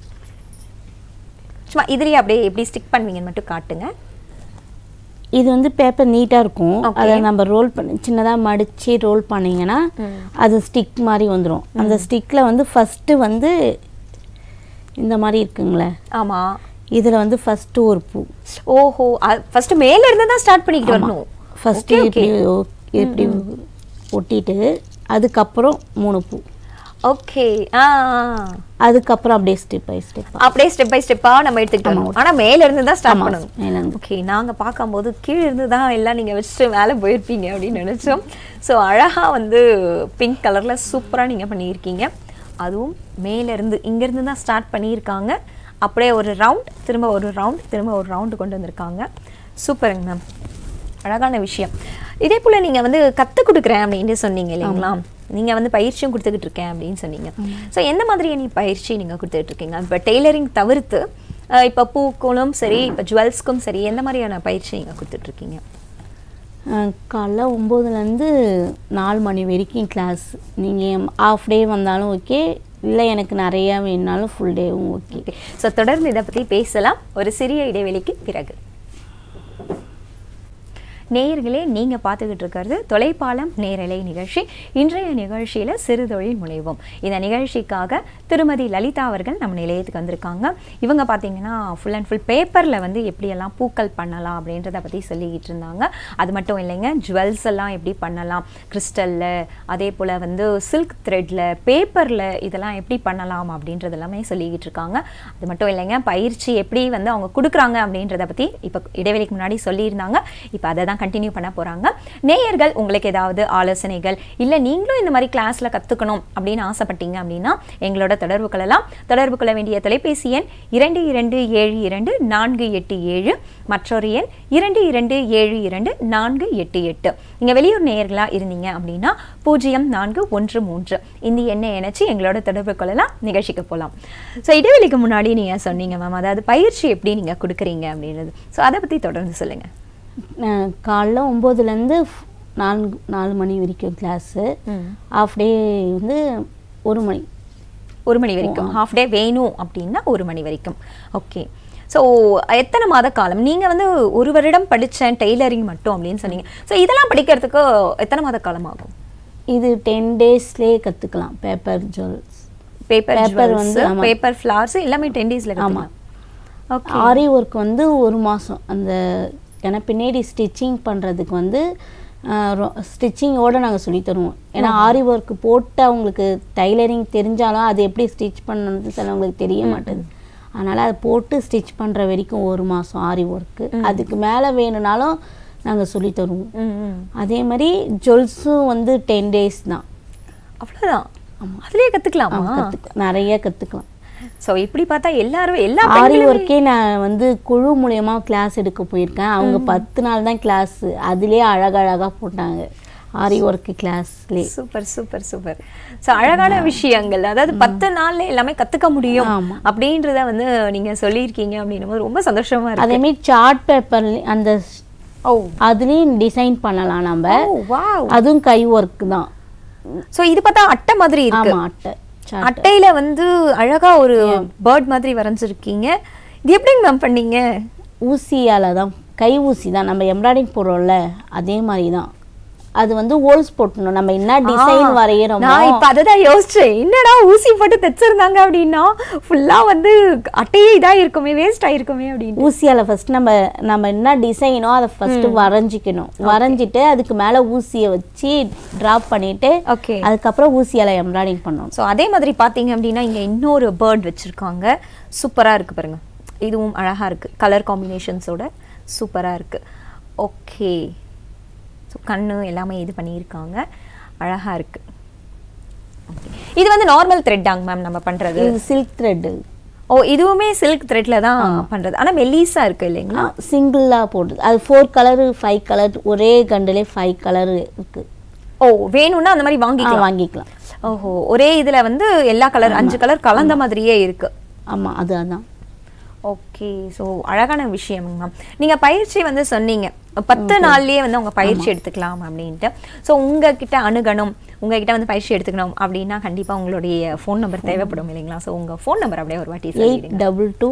சும்மா இதுலயே அப்படியே எப்படி ஸ்டிக் பண்ணுவீங்கன்னு மட்டும் காட்டுங்க இது வந்து பேப்பர் நீட்டாக இருக்கும் Okay. அதை நம்ம ரோல் பண்ணி சின்னதாக மடித்து ரோல் பண்ணிங்கன்னா அது ஸ்டிக் மாதிரி வந்துடும் அந்த ஸ்டிக்கில் வந்து ஃபஸ்ட்டு வந்து இந்த மாதிரி இருக்குங்களே ஆமா இதில் வந்து ஃபஸ்ட்டு ஒரு பூ ஓஹோ ஃபர்ஸ்ட் மேல இருந்து தான் ஸ்டார்ட் பண்ணிக்கிட்டு வரணும் ஃபஸ்ட்டு Okay, இப்படி okay. ஒ- இப்படி ஒட்டிட்டு அதுக்கப்புறம் மூணு பூ ஓகே ஆ ஆ. அதுக்கப்புறம் அப்படியே ஸ்டெப் பை ஸ்டெப் அப்படியே ஸ்டெப் பை ஸ்டெப்பா நம்ம எடுத்துக்கிட்டு வரணும் ஆனா மேல இருந்து தான் ஸ்டார்ட் ஆமா, பண்ணணும் மேல இருந்து. ஓகே நாங்க பார்க்கும்போது கீழ இருந்து தான் எல்லாம் நீங்க வச்சுட்டு மேல போயிருப்பீங்க அப்படின்னு நினைச்சோம் ஸோ அழகா வந்து பிங்க் கலர்ல சூப்பரா நீங்க பண்ணியிருக்கீங்க அதுவும் மேல இருந்து இங்க இருந்து தான் ஸ்டார்ட் பண்ணியிருக்காங்க அப்படியே ஒரு ரவுண்ட் திரும்ப ஒரு ரவுண்ட் திரும்ப ஒரு ரவுண்டு கொண்டு வந்திருக்காங்க சூப்பருங்க மேம் அழகான விஷயம் இதே போல நீங்க வந்து கத்து கொடுக்குறேன் அப்படின்னு சொன்னீங்க இல்லைங்களா நீங்க வந்து பயிற்சியும் கொடுத்துக்கிட்டு இருக்கேன் அப்படின்னு சொன்னீங்க ஸோ எந்த மாதிரி நீ பயிற்சி நீங்க கொடுத்துட்டு இருக்கீங்க இப்போ டெய்லரிங் தவிர்த்து அஹ், இப்போ பூக்களும் சரி இப்போ ஜுவல்ஸ்க்கும் சரி எந்த மாதிரியான பயிற்சி நீங்க கொடுத்துட்டு இருக்கீங்க அஹ் காலைல ஒம்போதுலேருந்து நாலு மணி வரைக்கும் கிளாஸ் நீங்கள் ஆஃப் டே வந்தாலும் ஓகே இல்லை எனக்கு நிறையா வேணுனாலும் ஃபுல் டேவும் ஓகே ஓகே ஸோ தொடர்ந்து இதை பற்றி பேசலாம் ஒரு சிறிய இடைவெளிக்கு பிறகு நேயர்களே நீங்கள் பார்த்துக்கிட்டு இருக்கிறது தொலைப்பாலம் நேரலை நிகழ்ச்சி இன்றைய நிகழ்ச்சியில் சிறுதொழில் முனைவோம் இந்த நிகழ்ச்சிக்காக திருமதி லலிதா அவர்கள் நம்ம நிலையத்துக்கு வந்திருக்காங்க இவங்க பார்த்தீங்கன்னா ஃபுல் அண்ட் ஃபுல் பேப்பரில் வந்து எப்படியெல்லாம் பூக்கள் பண்ணலாம் அப்படின்றத பற்றி சொல்லிக்கிட்டு இருந்தாங்க அது மட்டும் இல்லைங்க ஜுவல்ஸ் எல்லாம் எப்படி பண்ணலாம் கிறிஸ்டலில் அதே போல் வந்து சில்க் த்ரெட்டில் பேப்பரில் இதெல்லாம் எப்படி பண்ணலாம் அப்படின்றது எல்லாமே சொல்லிக்கிட்டு இருக்காங்க அது மட்டும் இல்லைங்க பயிற்சி எப்படி வந்து அவங்க கொடுக்குறாங்க அப்படின்றத பற்றி இப்போ இடைவெளிக்கு முன்னாடி சொல்லியிருந்தாங்க இப்போ அதை தான் கண்டினியூ பண்ண போகிறாங்க நேயர்கள் உங்களுக்கு ஏதாவது ஆலோசனைகள் இல்லை நீங்களும் இந்த மாதிரி கிளாஸில் கற்றுக்கணும் அப்படின்னு ஆசைப்பட்டீங்க அப்படின்னா எங்களோட தொடர்பு கொள்ளலாம் தொடர்பு கொள்ள வேண்டிய தொலைபேசி எண் இரண்டு இரண்டு ஏழு இரண்டு நான்கு எட்டு ஏழு மற்றொரு எண் இரண்டு இரண்டு ஏழு இரண்டு நான்கு எட்டு எட்டு நீங்கள் வெளியூர் நேயர்களாக இருந்தீங்க அப்படின்னா பூஜ்ஜியம் நான்கு ஒன்று மூன்று இந்த எண்ணை இணைச்சு எங்களோட தொடர்பு கொள்ளலாம் நிகழ்ச்சிக்கு போகலாம் ஸோ இடைவெளிக்கு முன்னாடி நீங்கள் சொன்னீங்க மேம் அதாவது பயிற்சி எப்படி நீங்கள் கொடுக்குறீங்க அப்படின்றது ஸோ அதை பற்றி தொடர்ந்து சொல்லுங்கள் அஹ் காலைல ஒம்போதுலேருந்து நான்கு நாலு மணி வரைக்கும் கிளாஸு ஆஃப் டே வந்து ஒரு மணி ஒரு மணி வரைக்கும் ஹாஃப் டே வேணும் அப்படின்னா ஒரு மணி வரைக்கும் ஓகே ஸோ எத்தனை மாத காலம் நீங்கள் வந்து ஒரு வருடம் படித்தேன் டெய்லரிங் மட்டும் அப்படின்னு சொன்னீங்க ஸோ இதெல்லாம் படிக்கிறதுக்கு எத்தனை மாத காலம் ஆகும் இது டென் டேஸ்லேயே கற்றுக்கலாம் paper jewels paper Paper paper வந்து, வந்து ஆமா. பேப்பர் ஃப்ளார்ஸ் எல்லாமே டென் டேஸில் ஆமா. கற்றுக்கலாம் ஓகே ஆரி ஒர்க் வந்து ஒரு மாதம் அந்த ஏன்னா பின்னாடி ஸ்டிச்சிங் பண்ணுறதுக்கு வந்து ஸ்டிச்சிங்கோடு நாங்கள் சொல்லி தருவோம் ஏன்னா ஆரி ஒர்க் போட்டு அவங்களுக்கு டைலரிங் தெரிஞ்சாலும் அது எப்படி ஸ்டிச் பண்ணணும்னு சிலவங்களுக்கு தெரிய மாட்டேது அதனால் அதை போட்டு ஸ்டிச் பண்ணுற வரைக்கும் ஒரு மாதம் ஆரி ஒர்க்கு அதுக்கு மேலே வேணும்னாலும் நாங்கள் சொல்லி தருவோம் ம் ம் அதே மாதிரி ஜுவல்ஸும் வந்து டென் டேஸ் தான் அவ்வளவுதான் அதுலயே கத்துக்கலாமா கற்றுக்க நிறைய கற்றுக்கலாம் சோ இப்படி பார்த்தா எல்லாரும் எல்லா ஆரி பெண்களுமே ஒர்க்கே நான் வந்து குழு மூலயமா கிளாஸ் எடுக்க போயிருக்கேன் அவங்க பத்து நாள் தான் கிளாஸ் அதுலேயே அழகழகாக போட்டாங்க ஆரி ஒர்க்கு கிளாஸ்லேயே சூப்பர் சூப்பர் சூப்பர் சோ அழகான விஷயங்கள் அதாவது பத்து நாள்ல எல்லாமே கத்துக்க முடியும் ஆமா. அப்படின்றத வந்து நீங்க சொல்லியிருக்கீங்க அப்படின்னும் போது ரொம்ப சந்தோஷமா இருக்கு அதே மாதிரி சார்ட் பேப்பர் அந்த ஓ அதுலேயும் டிசைன் பண்ணலாம் நம்ம ஓ வாவ் அதுவும் கை ஒர்க் தான் சோ இது பார்த்தா அட்டை மாதிரி இருக்கு ஆமா அட்டை chart. அட்டையில வந்து அழகா ஒரு பேர்ட் மாதிரி வரைஞ்சிருக்கீங்க இது எப்படிங்க மேம் பண்ணீங்க ஊசியால தான் கை ஊசி தான் நம்ம எம்ப்ராய்டிங் போடுறோம்ல அதே மாதிரி தான் அது வந்து ஹோல்ஸ் போட்டணும் நம்ம என்ன டிசைன் வரைகிறோமோ நான் இப்ப அததான் யோசிச்சேன் என்னடா ஊசி போட்டு தைச்சிருந்தாங்க அப்படின்னா ஃபுல்லா வந்து அட்டையே இதா இருக்குமே வேஸ்ட் ஆயிருக்குமே அப்படின்னு ஊசியால ஃபர்ஸ்ட் நம்ம நம்ம என்ன டிசைனோ அதை ஃபர்ஸ்ட் வரைஞ்சிக்கணும் வரைஞ்சிட்டு அதுக்கு மேல ஊசியை வச்சு டிராப் பண்ணிட்டு ஓகே அதுக்கப்புறம் ஊசியால எம்ப்ராய்டிஙங் பண்ணணும் ஸோ அதே மாதிரி பார்த்தீங்க அப்படின்னா இங்கே இன்னொரு பேர்ட் வச்சுருக்காங்க சூப்பராக இருக்குது பாருங்க இதுவும் அழகாக இருக்குது கலர் காம்பினேஷன்ஸோட சூப்பராக இருக்குது ஓகே ஸோ கண்ணு எல்லாமே இது பண்ணியிருக்காங்க அழகாக இருக்குது இது வந்து நார்மல் த்ரெட்டாங்க மேம் நம்ம பண்ணுறது இது சில்க் த்ரெட் ஓ இதுவுமே சில்க் த்ரெட்ல தான் பண்ணுறது ஆனால் மெல்லீஸா இருக்கு இல்லைங்களா சிங்கிளா போடுறது அது ஃபோர் கலர் ஃபைவ் கலர் ஒரே கண்டுலே ஃபைவ் கலர் இருக்கு ஓ வேணும்னா அந்த மாதிரி ஆ, வாங்கிக்கலாம் வாங்கிக்கலாம் ஓஹோ ஒரே இதுல வந்து எல்லா கலர் அஞ்சு கலர் கலந்த மாதிரியே இருக்கு ஆமா அது அதான் ஓகே ஸோ அழகான விஷயம் மேம் நீங்க பயிற்சி வந்து சொன்னீங்க பத்து நாள்லயே வந்து உங்க பயிற்சி எடுத்துக்கலாம் அப்படின்ட்டு ஸோ உங்ககிட்ட அணுகணும் உங்ககிட்ட வந்து பயிற்சி எடுத்துக்கணும் அப்படின்னா கண்டிப்பா உங்களுடைய ஃபோன் நம்பர் தேவைப்படும் இல்லைங்களா ஸோ உங்க ஃபோன் நம்பர் அப்படியே ஒரு வாட்டி எயிட் சொல்லிடுங்க double two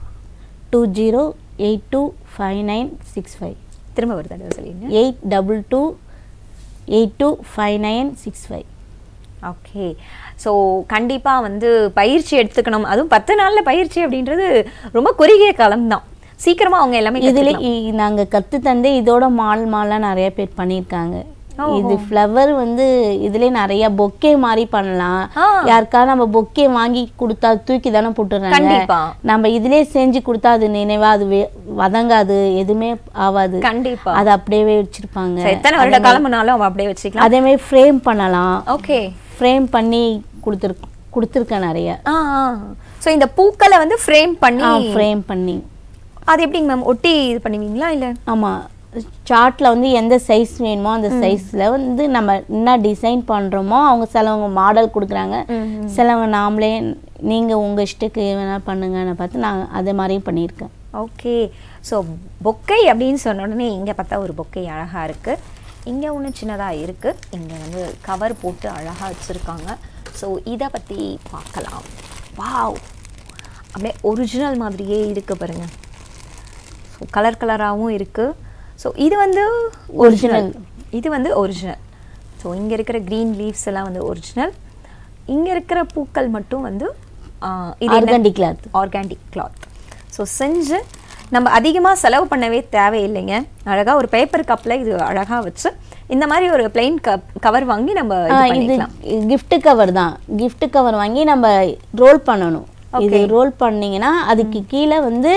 two zero eight two five nine six five திரும்ப ஒரு தடவை சொல்லிடுங்க eight double two eight two five nine six five okay so கண்டிப்பாக வந்து பயிற்சி எடுத்துக்கணும் அதுவும் பத்து நாளில் பயிற்சி அப்படின்றது ரொம்ப குறுகிய காலம் தான் சீக்கிரமா அவங்க எல்லாமே இதுல கத்துக்கலாம். இ- நாங்க கத்து தந்து இதோட மால் மாலா நிறைய பேர் பண்ணியிருக்காங்க இது ஃப்ளவர் வந்து இதுல நிறைய பொக்கே மாதிரி பண்ணலாம் ஆ. யாருக்கா நம்ம பொக்கே வாங்கி கொடுத்தா தூக்கி தானே போட்டுறாங்க கண்டிப்பா. நம்ம இதுலயே செஞ்சு கொடுத்தா அது நினைவா அது வே- வதங்காது எதுவுமே ஆகாது கண்டிப்பா அது அப்படியே வச்சிருப்பாங்க So, எத்தனை வருட காலம்னாலும் அவ அப்படியே வச்சுக்கலாம் அதே மாதிரி ஃப்ரேம் பண்ணலாம் ஓகே ஃப்ரேம் பண்ணி கொடுத்துரு கொடுத்துருக்கேன் நிறைய ஆ ஸோ இந்த பூக்களை வந்து ஃப்ரேம் பண்ணி ஃப்ரேம் பண்ணி அது எப்படிங்க மேம் ஒட்டி இது பண்ணுவீங்களா இல்ல ஆமா சார்ட்ல வந்து எந்த சைஸ் வேணுமோ அந்த சைஸ்ல வந்து நம்ம என்ன டிசைன் பண்றோமோ அவங்க சிலவங்க மாடல் கொடுக்குறாங்க சிலவங்க நாமளே நீங்க உங்க இஷ்டத்துக்கு வேணா பண்ணுங்கன்னு பார்த்து நான் அதே மாதிரியும் பண்ணியிருக்கேன் ஓகே ஸோ பொக்கை அப்படின்னு சொன்ன உடனே இங்கே பார்த்தா ஒரு பொக்கை அழகாக இருக்குது இங்கே ஒன்று சின்னதாக இருக்குது இங்கே வந்து கவர் போட்டு அழகாக வச்சுருக்காங்க ஸோ இதை பற்றி பார்க்கலாம் வாவ் அப்படியே ஒரிஜினல் மாதிரியே இருக்குது பாருங்க ஸோ கலர் கலராகவும் இருக்குது ஸோ இது வந்து ஒரிஜினல் இது வந்து ஒரிஜினல் ஸோ இங்கே இருக்கிற க்ரீன் லீவ்ஸ் எல்லாம் வந்து ஒரிஜினல் இங்கே இருக்கிற பூக்கள் மட்டும் வந்து ஆ, இது என்ன? Organdy cloth organic cloth so செஞ்சு நம்ம அதிகமாக செலவு பண்ணவே தேவையில்லைங்க அழகாக ஒரு பேப்பர் கப்பில் இது அழகாக வச்சு இந்த மாதிரி ஒரு பிளெயின் கப் கவர் வாங்கி நம்ம இது இது பண்ணிக்கலாம் gift கவர் தான் gift கவர் வாங்கி நம்ம ரோல் பண்ணணும் இது ரோல் பண்ணீங்கன்னா அதுக்கு கீழே வந்து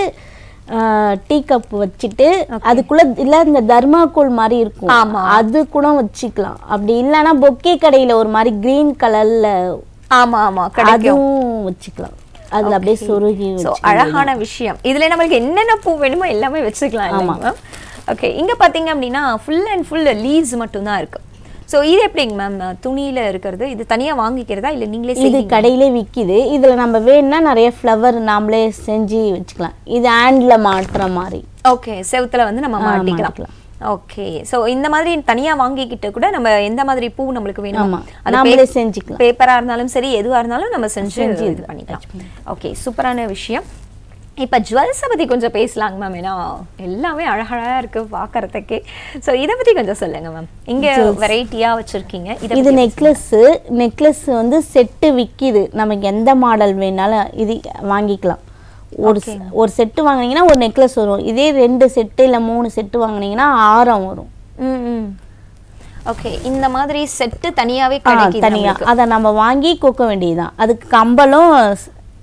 டீ கப் வச்சுட்டு அதுக்குள்ள இல்ல இந்த தர்மாக்கோல் மாதிரி இருக்கும் ஆமா. அது கூட வச்சுக்கலாம் அப்படி இல்லைன்னா பொக்கே கடையில ஒரு மாதிரி கிரீன் கலர்ல ஆமா ஆமா கிடைக்கும் அதுவும் வச்சுக்கலாம் அதுல அப்படியே சொருகி ஸோ வச்சு அழகான விஷயம் இதுல நம்மளுக்கு என்னென்ன பூ வேணுமோ எல்லாமே வச்சுக்கலாம் இல்லைங்க மேம் ஓகே இங்க பாத்தீங்க அப்படின்னா ஃபுல் அண்ட் ஃபுல் லீவ்ஸ் மட்டும்தான் இருக்கு ஸோ இது எப்படிங்க மேம் துணியில இருக்கிறது இது தனியா வாங்கிக்கிறதா இல்ல நீங்களே இது செய்வீங்களா? கடையிலே விக்குது இதுல நம்ம வேணும்னா நிறைய ஃப்ளவர் நாமளே செஞ்சு வச்சுக்கலாம் இது ஹேண்ட்ல மாட்டுற மாதிரி ஓகே செவுத்துல வந்து நம்ம ஆ, மாட்டிக்கலாம் மாட்டிக்கலாம். ஓகே சோ இந்த மாதிரி தனியா வாங்கிக்கிட்டு கூட நம்ம எந்த மாதிரி பூ நம்மளுக்கு வேணும் ஆமா, நாமளே செஞ்சுக்கலாம். பேப்பரா இருந்தாலும் சரி எதுவா இருந்தாலும் நம்ம செஞ்சு இது பண்ணிக்கலாம் ஓகே சூப்பரான விஷயம் இப்ப ஜுவல்ஸை பத்தி கொஞ்சம் பேசலாங்க மேம் ஏன்னா எல்லாமே அழகழகா இருக்கு பார்க்கறதுக்கே சோ இத பத்தி கொஞ்சம் சொல்லுங்க மேம் இங்க வெரைட்டியா வச்சிருக்கீங்க இத இது நெக்லஸ் நெக்லஸ் வந்து செட்டு விக்கிது நமக்கு எந்த மாடல் வேணாலும் இது வாங்கிக்கலாம் ஒரு செ- ஒரு செட்டு வாங்குனீங்கன்னா ஒரு நெக்லஸ் வரும் இதே ரெண்டு செட்டு இல்ல மூணு செட்டு வாங்குனீங்கன்னா ஆரம் வரும் ம் ஓகே இந்த மாதிரி செட்டு தனியாவே ஆ, கிடைக்குது தனியா நம்மளுக்கு. அதை நம்ம வாங்கி கொக்க வேண்டியதுதான் அதுக்கு கம்பலும் ஸ்-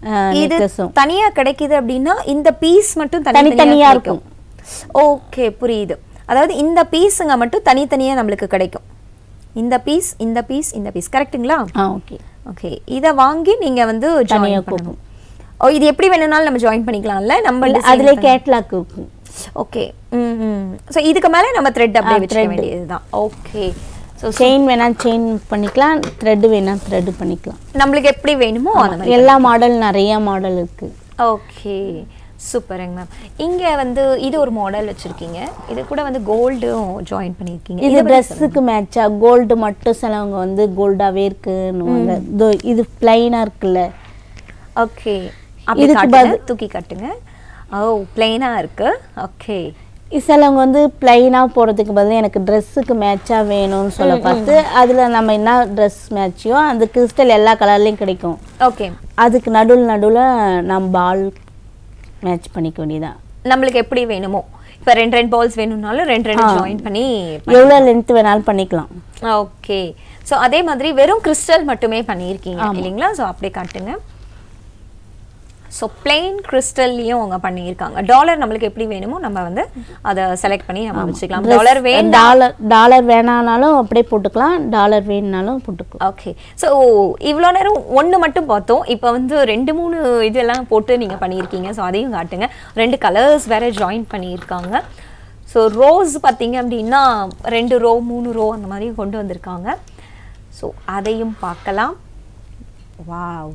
இது நெக்லஸும் தனியா கிடைக்குது அப்படின்னா இந்த பீஸ் மட்டும் தனித்தனியா தனித்தனியா இருக்கும். இருக்கும் ஓகே புரியுது அதாவது இந்த பீஸுங்க மட்டும் தனித்தனியா நம்மளுக்கு கிடைக்கும் இந்த பீஸ் இந்த பீஸ் இந்த பீஸ் கரெக்ட்டுங்களா ஆ ஓகே ஓகே இத வாங்கி நீங்க வந்து தனியா ஜாயின் பண்ணணும் ஓ இது எப்படி வேணும்னாலும் நம்ம ஜாயின் பண்ணிக்கலாம்ல நம்ம அதுல கேட்லாக் இருக்கும் ஓகே ம் ம் ஸோ இதுக்கு மேல நம்ம த்ரெட் அப்படியே ஆ, வச்சுக்க thread. வேண்டியதுதான் ஓகே ஸோ செயின் வேணா செயின் பண்ணிக்கலாம் த்ரெட் வேணா த்ரெட் பண்ணிக்கலாம் நம்மளுக்கு எப்படி வேணுமோ அந்த மாதிரி எல்லா மாடல் நிறைய மாடல் இருக்கு ஓகே சூப்பருங்க மேம் இங்க வந்து இது ஒரு மாடல் வச்சிருக்கீங்க இது கூட வந்து கோல்டும் ஜாயின் பண்ணியிருக்கீங்க இது ட்ரெஸ்ஸுக்கு மேட்சா கோல்டு மட்டும் சிலவங்க வந்து கோல்டாவே இருக்குன்னு இதோ இது பிளைனா இருக்குல்ல ஓகே அப்படி இதுக்கு காட்டுங்க தூக்கி காட்டுங்க ஓ பிளெயினா இருக்கு ஓகே சிலவங்க வந்து பிளைனா போடுறதுக்கு பதிலா எனக்கு ட்ரெஸ்ஸுக்கு மேட்சா வேணும்னு சொல்ல பார்த்து அதுல நம்ம என்ன ட்ரெஸ் மேட்சியோ அந்த கிறிஸ்டல் எல்லா கலர்லயும் கிடைக்கும் ஓகே அதுக்கு நடுவில் நடுவில் நம்ம பால் மேட்ச் பண்ணிக்க வேண்டியதான் நம்மளுக்கு எப்படி வேணுமோ இப்போ ரெண்டு ரெண்டு பால்ஸ் வேணும்னாலும் ரெண்டு ரெண்டு ஜாயின் பண்ணி எவ்வளோ லென்த் வேணாலும் பண்ணிக்கலாம் ஓகே ஸோ அதே மாதிரி வெறும் கிறிஸ்டல் மட்டுமே பண்ணியிருக்கீங்க இல்லைங்களா ஸோ அப்படியே காட்டுங்க ஸோ பிளெயின் கிறிஸ்டல்லையும் அவங்க பண்ணியிருக்காங்க டாலர் நம்மளுக்கு எப்படி வேணுமோ நம்ம வந்து அதை செலக்ட் பண்ணி நம்ம வச்சுக்கலாம் டாலர் வேணும் டாலர் டாலர் வேணானாலும் அப்படியே போட்டுக்கலாம் டாலர் வேணுனாலும் போட்டுக்கலாம் ஓகே ஸோ இவ்வளோ நேரம் ஒன்று மட்டும் பார்த்தோம் இப்போ வந்து ரெண்டு மூணு இதெல்லாம் போட்டு நீங்கள் பண்ணியிருக்கீங்க ஸோ அதையும் காட்டுங்க ரெண்டு கலர்ஸ் வேற ஜாயின் பண்ணியிருக்காங்க ஸோ ரோஸ் பார்த்தீங்க அப்படின்னா ரெண்டு ரோ மூணு ரோ அந்த மாதிரி கொண்டு வந்திருக்காங்க ஸோ அதையும் பார்க்கலாம் வாவ்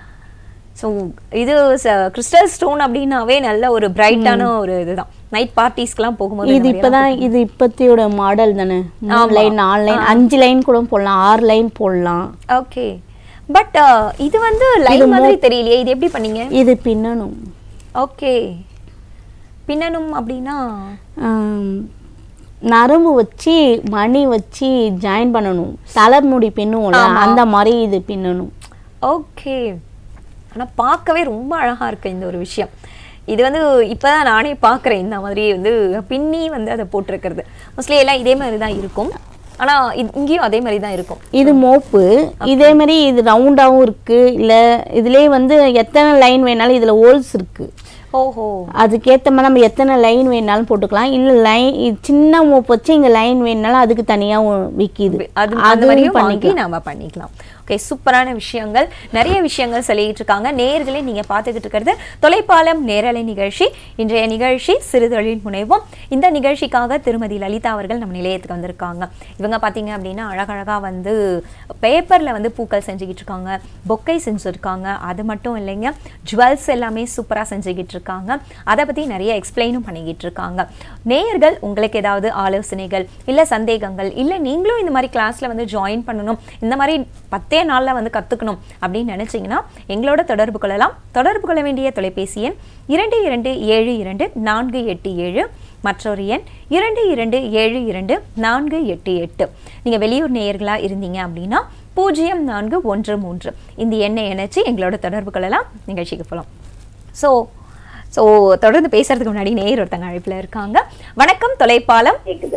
ஸோ இது கிறிஸ்டல் ஸ்டோன் அப்படின்னாவே நல்ல ஒரு பிரைட்டான ஒரு இதுதான் நைட் பார்ட்டிஸ்க்குலாம் போகும்போது இது இந்த மாதிரி இப்பதான் இது இப்பத்தியோட மாடல் தானே மூணு லைன் நாலு லைன் அஞ்சு லைன் கூட போடலாம் ஆறு லைன் போடலாம் ஓகே பட் இது வந்து லைன் மாதிரி தெரியலையே இது எப்படி பண்ணீங்க இது பின்னணும் ஓகே பின்னணும் அப்படின்னா ஆம், நரம்பு வச்சு மணி வச்சு ஜாயின் பண்ணணும் தலைமுடி பின்னுவோம்ல அந்த மாதிரி இது பின்னணும் ஓகே ஆனா பார்க்கவே ரொம்ப அழகா இருக்கு இந்த ஒரு விஷயம் இது வந்து இப்பதான் நானே பார்க்குறேன் இந்த மாதிரி வந்து பின்னி வந்து அதை போட்டிருக்கிறது மோஸ்ட்லி எல்லாம் இதே மாதிரி தான் இருக்கும் ஆனா இது- இங்கேயும் அதே மாதிரி தான் இருக்கும் இது மோப்பு இதே மாதிரி இது ரவுண்டாவும் இருக்கு இல்ல இதுலயே வந்து எத்தனை லைன் வேணாலும் இதுல ஹோல்ஸ் இருக்கு ஓஹோ அதுக்கேத்த மாதிரி நம்ம எத்தனை லைன் வேணாலும் போட்டுக்கலாம் இல்ல லைன் சின்ன மோப்பு வச்சு இங்க லைன் வேணுனாலும் அதுக்கு தனியா ஒ- விக்கிது அது அந்த மாதிரியும் வாங்கி நாம பண்ணிக்கலாம் ஓகே சூப்பரான விஷயங்கள் நிறைய விஷயங்கள் சொல்லிட்டு இருக்காங்க நேயர்களே நீங்க பார்த்துக்கிட்டு இருக்கிறது தொலைப்பாலம் நேரலை நிகழ்ச்சி இன்றைய நிகழ்ச்சி சிறுதொழில் முனைவோம் இந்த நிகழ்ச்சிக்காக திருமதி லலிதா அவர்கள் நம்ம நிலையத்துக்கு வந்திருக்காங்க இவங்க பார்த்தீங்க அப்படின்னா அழகழகா வந்து பேப்பர்ல வந்து பூக்கள் செஞ்சுக்கிட்டு இருக்காங்க பொக்கை செஞ்சுருக்காங்க அது மட்டும் இல்லைங்க ஜுவல்ஸ் எல்லாமே சூப்பரா செஞ்சுக்கிட்டு இருக்காங்க அதை பத்தி நிறைய எக்ஸ்பிளைனும் பண்ணிக்கிட்டு இருக்காங்க நேயர்கள் உங்களுக்கு ஏதாவது ஆலோசனைகள் இல்ல சந்தேகங்கள் இல்ல நீங்களும் இந்த மாதிரி கிளாஸ்ல வந்து ஜாயின் பண்ணணும் இந்த மாதிரி பத்தே நாள்ல வந்து கத்துக்கணும் அப்படின்னு நினைச்சீங்கன்னா எங்களோட தொடர்பு கொள்ளலாம் தொடர்பு கொள்ள வேண்டிய தொலைபேசி எண் இரண்டு இரண்டு ஏழு இரண்டு நான்கு எட்டு ஏழு மற்றொரு எண் இரண்டு இரண்டு ஏழு இரண்டு நான்கு எட்டு எட்டு நீங்க வெளியூர் நேயர்களா இருந்தீங்க அப்படின்னா பூஜ்ஜியம் நான்கு ஒன்று மூன்று இந்த எண்ணை இணைச்சு எங்களோட தொடர்பு கொள்ளலாம் நிகழ்ச்சிக்கு போகலாம் ஸோ ஸோ தொடர்ந்து பேசுறதுக்கு முன்னாடி நேயர் ஒருத்தங்க அழைப்புல இருக்காங்க வணக்கம் தொலைப்பாலம் கேக்குது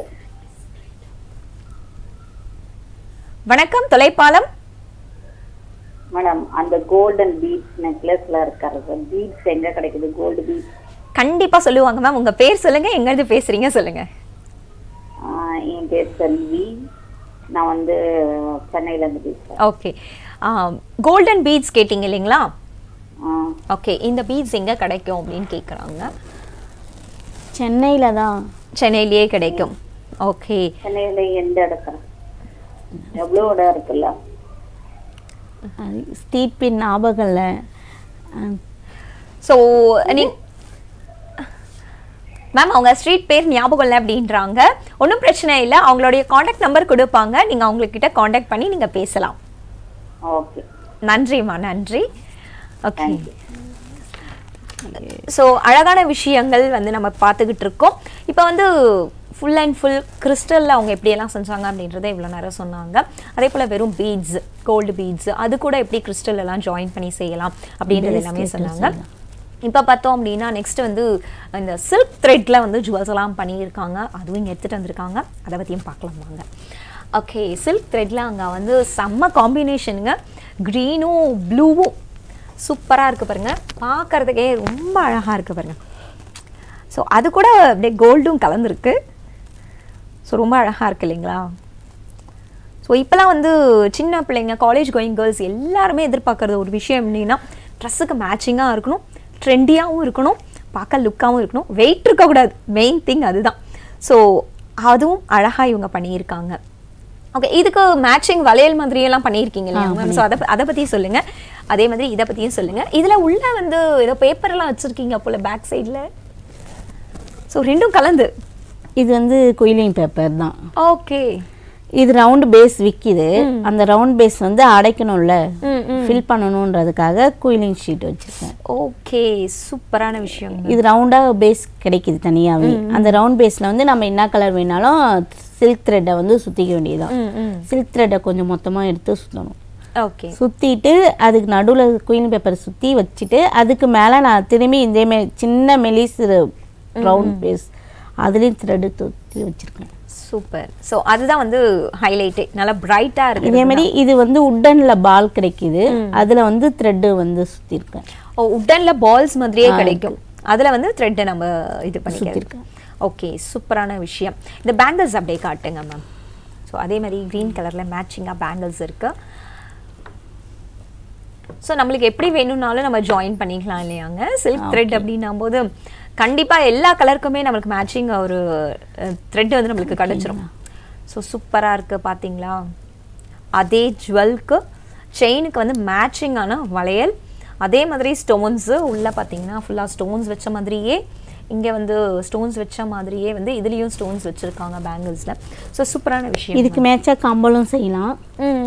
வணக்கம் தொலைப்பாலம் மேடம் அந்த கோல்டன் பீட்ஸ் நெக்லஸ்ல இருக்கிறது பீட்ஸ் எங்க கிடைக்குது கோல்டு பீட்ஸ் கண்டிப்பா சொல்லுவாங்க மேம் உங்க பேர் சொல்லுங்க எங்க இருந்து பேசுறீங்க சொல்லுங்க என் பேர் செல்வி நான் வந்து சென்னையில இருந்து பேசுறேன் ஓகே கோல்டன் பீட்ஸ் கேட்டிங்க இல்லைங்களா ஆ, ஓகே இந்த பீட்ஸ் எங்க கிடைக்கும் அப்படின்னு கேக்குறாங்க சென்னையில தான் சென்னையிலேயே கிடைக்கும் ஓகே சென்னையில எந்த இடத்துல எவ்வளவு இடம் இருக்குல்ல ஸ்ட்ரீட் பின் ஞாபகம் இல்லை ஸோ நீ மேம் அவங்க ஸ்ட்ரீட் பேர் ஞாபகம் இல்லை அப்படின்றாங்க ஒன்றும் பிரச்சனை இல்லை அவங்களுடைய காண்டாக்ட் நம்பர் கொடுப்பாங்க நீங்கள் அவங்கக்கிட்ட காண்டாக்ட் பண்ணி நீங்கள் பேசலாம் ஓகே நன்றிம்மா நன்றி ஓகே ஸோ அழகான விஷயங்கள் வந்து நம்ம பார்த்துக்கிட்டு இருக்கோம் இப்போ வந்து ஃபுல் அண்ட் ஃபுல் கிறிஸ்டலில் அவங்க எப்படியெல்லாம் செஞ்சாங்க அப்படின்றத இவ்வளோ நேரம் சொன்னாங்க அதே போல் வெறும் பீட்ஸ் கோல்டு பீட்ஸ் அது கூட எப்படி crystal எல்லாம் ஜாயின் பண்ணி செய்யலாம் அப்படின்றது எல்லாமே சொன்னாங்க இப்போ பார்த்தோம் அப்படின்னா நெக்ஸ்ட் வந்து இந்த சில்க் த்ரெட்ல வந்து ஜுவல்ஸ் எல்லாம் பண்ணியிருக்காங்க அதுவும் இங்கே எடுத்துகிட்டு வந்திருக்காங்க அதை பற்றியும் பார்க்கலாம் வாங்க ஓகே சில்க் த்ரெட்ல அங்கே வந்து செம்ம காம்பினேஷனுங்க க்ரீனும் ப்ளூவும் சூப்பராக இருக்குது பாருங்க பார்க்கறதுக்கே ரொம்ப அழகாக இருக்குது பாருங்க ஸோ அது கூட அப்படியே கோல்டும் கலந்துருக்கு ஸோ ரொம்ப அழகாக இருக்கு இல்லைங்களா ஸோ இப்போலாம் வந்து சின்ன பிள்ளைங்க காலேஜ் கோயிங் கேர்ள்ஸ் எல்லாருமே எதிர்பார்க்குறது ஒரு விஷயம் எப்படின்னா ட்ரெஸ்ஸுக்கு மேட்சிங்காக இருக்கணும் ட்ரெண்டியாகவும் இருக்கணும் பார்க்க லுக்காகவும் இருக்கணும் வெயிட் இருக்கக்கூடாது மெயின் திங் அதுதான் ஸோ அதுவும் அழகாக இவங்க பண்ணியிருக்காங்க ஓகே இதுக்கு மேட்சிங் வளையல் மாதிரியெல்லாம் பண்ணியிருக்கீங்க இல்லையா மேம் ஸோ அதை அதை பற்றி சொல்லுங்க அதே மாதிரி இதை பற்றியும் சொல்லுங்க இதில் உள்ள வந்து ஏதோ பேப்பர்லாம் வச்சுருக்கீங்க போல பேக் சைடில் ஸோ ரெண்டும் கலந்து இது வந்து குயிலிங் பேப்பர் தான் ஓகே இது ரவுண்ட் பேஸ் விற்கிது அந்த ரவுண்ட் பேஸ் வந்து அடைக்கணும்ல ம் ம் ஃபில் பண்ணணுன்றதுக்காக குயிலிங் ஷீட் வச்சிருக்கேன் ஓகே சூப்பரான விஷயம் இது ரவுண்டாக பேஸ் கிடைக்குது தனியாகவே அந்த ரவுண்ட் பேஸில் வந்து நம்ம என்ன கலர் வேணாலும் சில்க் த்ரெட்டை வந்து சுற்றிக்க வேண்டியதுதான் ம் ம் சில்க் த்ரெட்டை கொஞ்சம் மொத்தமாக எடுத்து சுற்றணும் ஓகே சுற்றிட்டு அதுக்கு நடுவில் குயின் பேப்பர் சுற்றி வச்சுட்டு அதுக்கு மேலே நான் திரும்பி இதே சின்ன மெலிஸ் ரவுண்ட் பேஸ் அதுலேயும் த்ரெட்டு சுற்றி வச்சுருக்கேன் சூப்பர் ஸோ அதுதான் வந்து ஹைலைட்டே நல்லா பிரைட்டாக இருக்கு இதே மாதிரி இது வந்து உட்டன்ல பால் கிடைக்குது அதுல வந்து த்ரெட்டு வந்து சுத்திருக்கேன் ஓ உட்டன்ல பால்ஸ் மாதிரியே கிடைக்கும் அதுல வந்து த்ரெட்டை நம்ம இது பண்ணிக்கிறோம் சுத்திருக்கேன். ஓகே சூப்பரான விஷயம் இந்த பேங்கிள்ஸ் அப்படியே காட்டுங்க மேம் ஸோ அதே மாதிரி க்ரீன் கலர்ல மேட்சிங்காக பேங்கிள்ஸ் இருக்கு ஸோ நம்மளுக்கு எப்படி வேணும்னாலும் நம்ம ஜாயின் பண்ணிக்கலாம் இல்லையாங்க சில்க் த்ரெட் அப்படின்னும் போது கண்டிப்பா எல்லா கலருக்குமே நம்மளுக்கு மேட்சிங் ஒரு த்ரெட் வந்து நம்மளுக்கு கிடைச்சிரும் ஸோ சூப்பரா இருக்கு பாத்தீங்களா அதே ஜுவல்க்கு செயினுக்கு வந்து மேட்சிங்கான வளையல் அதே மாதிரி ஸ்டோன்ஸு உள்ள பார்த்தீங்கன்னா ஃபுல்லாக ஸ்டோன்ஸ் வச்ச மாதிரியே இங்கே வந்து ஸ்டோன்ஸ் வச்ச மாதிரியே வந்து இதுலேயும் ஸ்டோன்ஸ் வச்சுருக்காங்க பேங்கிள்ஸில் ஸோ சூப்பரான விஷயம் இதுக்கு மேட்சா கம்பலும் செய்யலாம்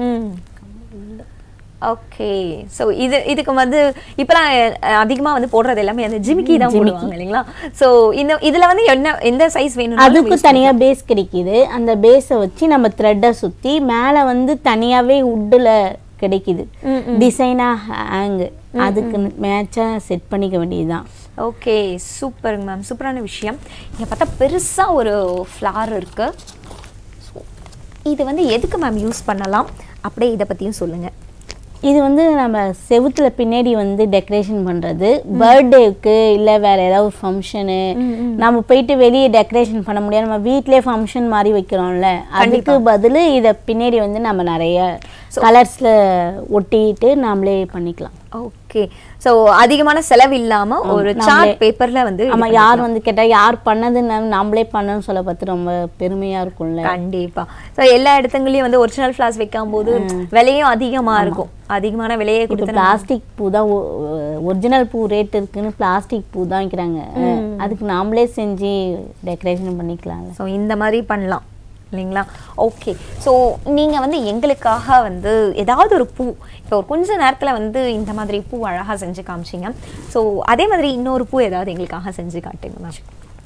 ஓகே ஸோ இது இதுக்கு வந்து இப்போலாம் அதிகமாக வந்து போடுறது எல்லாமே அந்த ஜிமிக்கி தான் போடுவாங்க இல்லைங்களா ஸோ இந்த இதில் வந்து என்ன எந்த சைஸ் வேணும் அதுக்கு தனியா பேஸ் கிடைக்குது அந்த பேஸை வச்சு நம்ம த்ரெட்டை சுத்தி மேல வந்து தனியாவே உட்டுல கிடைக்குது டிசைனா ஹேங் அதுக்கு மேட்சா செட் பண்ணிக்க வேண்டியதுதான் ஓகே சூப்பருங்க மேம் சூப்பரான விஷயம் இங்கே பார்த்தா பெருசாக ஒரு ஃப்ளார் இருக்கு ஸோ இது வந்து எதுக்கு மேம் யூஸ் பண்ணலாம் அப்படியே இதை பற்றியும் சொல்லுங்கள் இது வந்து நம்ம செவுத்துல பின்னாடி வந்து டெக்கரேஷன் பண்றது பர்த்டேக்கு இல்ல வேற ஏதாவது ஃபங்க்ஷனு நம்ம போயிட்டு வெளியே டெக்கரேஷன் பண்ண முடியாது நம்ம வீட்லயே ஃபங்க்ஷன் மாதிரி வைக்கிறோம்ல அதுக்கு பதில் இத பின்னாடி வந்து நம்ம நிறைய கலர்ஸ்ல ஒட்டிட்டு நாமளே பண்ணிக்கலாம் ஓகே ஸோ அதிகமான செலவு இல்லாமல் ஒரு சார்ட் பேப்பரில் வந்து இது ஆமா யார் வந்து கேட்டா யார் பண்ணதுன்னு நாமளே பண்ணணும்னு சொல்ல பார்த்து ரொம்ப பெருமையா இருக்கும்ல கண்டிப்பா ஸோ எல்லா இடத்துங்களையும் வந்து ஒரிஜினல் ஃப்ளாஸ் வைக்கும் போது விலையும் அதிகமா இருக்கும் அதிகமான விலையை இப்போ கொடுத்து பிளாஸ்டிக் பூ தான் ஒரிஜினல் பூ ரேட் இருக்குன்னு பிளாஸ்டிக் பூ தான் வைக்கிறாங்க அதுக்கு நாமளே செஞ்சு டெக்கரேஷன் பண்ணிக்கலாம்ல ஸோ இந்த மாதிரி பண்ணலாம் இல்லைங்களா ஓகே ஸோ நீங்கள் வந்து எங்களுக்காக வந்து ஏதாவது ஒரு பூ இப்போ ஒரு கொஞ்ச நேரத்தில் வந்து இந்த மாதிரி பூ அழகாக செஞ்சு காமிச்சிங்க ஸோ அதே மாதிரி இன்னொரு பூ ஏதாவது எங்களுக்காக செஞ்சு காட்டுங்க மேம்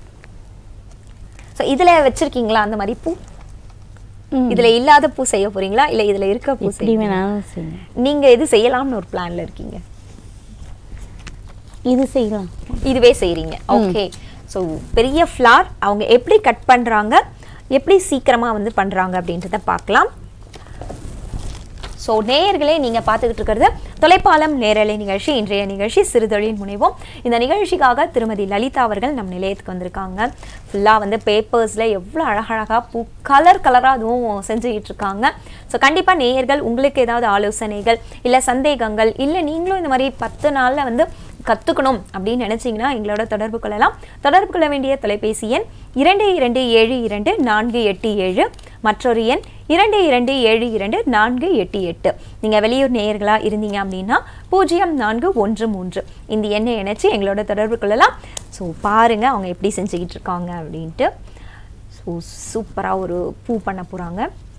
ஸோ இதில் வச்சிருக்கீங்களா அந்த மாதிரி பூ இதில் இல்லாத பூ செய்ய போறீங்களா இல்லை இதில் இருக்க பூ எப்படி செய்ய வேணாலும் செய்யலாம் நீங்க எது செய்யலாம்னு ஒரு பிளான்ல இருக்கீங்க இது செய்யலாம் இதுவே செய்றீங்க ஓகே ஸோ பெரிய ஃப்ளார் அவங்க எப்படி கட் பண்றாங்க எப்படி சீக்கிரமா வந்து பண்றாங்க அப்படின்றத பார்க்கலாம் ஸோ நேயர்களே நீங்க பார்த்துக்கிட்டு இருக்கிறது தொலைப்பாலம் நேரலை நிகழ்ச்சி இன்றைய நிகழ்ச்சி சிறுதொழில் முனைவோம் இந்த நிகழ்ச்சிக்காக திருமதி லலிதா அவர்கள் நம் நிலையத்துக்கு வந்திருக்காங்க ஃபுல்லாக வந்து பேப்பர்ஸில் எவ்வளோ அழகழகா பூ கலர் கலராக அதுவும் செஞ்சுக்கிட்டு இருக்காங்க ஸோ கண்டிப்பாக நேயர்கள் உங்களுக்கு ஏதாவது ஆலோசனைகள் இல்லை சந்தேகங்கள் இல்லை நீங்களும் இந்த மாதிரி பத்து நாளில் வந்து கற்றுக்கணும் அப்படின்னு நினச்சிங்கன்னா எங்களோட தொடர்பு கொள்ளலாம் தொடர்பு கொள்ள வேண்டிய தொலைபேசி எண் இரண்டு இரண்டு ஏழு இரண்டு நான்கு எட்டு ஏழு மற்றொரு எண் இரண்டு இரண்டு ஏழு இரண்டு நான்கு எட்டு எட்டு நீங்கள் வெளியூர் நேயர்களாக இருந்தீங்க அப்படின்னா பூஜ்ஜியம் நான்கு ஒன்று மூன்று இந்த எண்ணை இணைச்சு எங்களோட தொடர்பு கொள்ளலாம் ஸோ பாருங்க அவங்க எப்படி செஞ்சுக்கிட்டு இருக்காங்க அப்படின்ட்டு ஸோ சூப்பராக ஒரு பூ பண்ண போகிறாங்க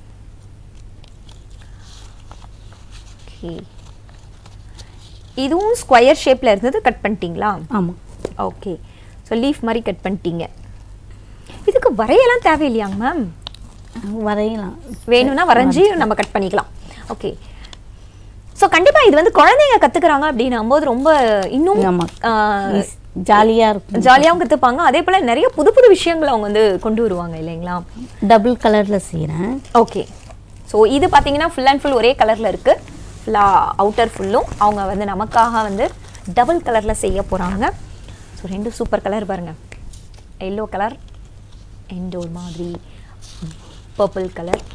ஓகே இதுவும் ஸ்கொயர் ஷேப்பில் இருந்தது கட் பண்ணிட்டீங்களா ஆமா ஓகே ஸோ லீஃப் மாதிரி கட் பண்ணிட்டீங்க இதுக்கு வரையெல்லாம் தேவையில்லையாங்க மேம் வரையலாம் வேணும்னா வரைஞ்சி நம்ம கட் பண்ணிக்கலாம் ஓகே ஸோ கண்டிப்பாக இது வந்து குழந்தைங்க கற்றுக்குறாங்க அப்படின்னும் போது ரொம்ப இன்னும் ஆமா ஜாலியா இருக்கும் ஜாலியாகவும் கற்றுப்பாங்க அதே போல் நிறைய புது புது விஷயங்களை அவங்க வந்து கொண்டு வருவாங்க இல்லைங்களா டபுள் கலர்ல செய்றேன் ஓகே ஸோ இது பார்த்தீங்கன்னா ஃபுல் அண்ட் ஃபுல் ஒரே கலரில் இருக்குது ஃபுல்லாக அவுட்டர் ஃபுல்லும் அவங்க வந்து நமக்காக வந்து டபுள் கலரில் செய்ய போகிறாங்க ஸோ ரெண்டு சூப்பர் கலர் பாருங்கள் எல்லோ கலர் அண்ட் ஒரு மாதிரி பர்பிள் கலர்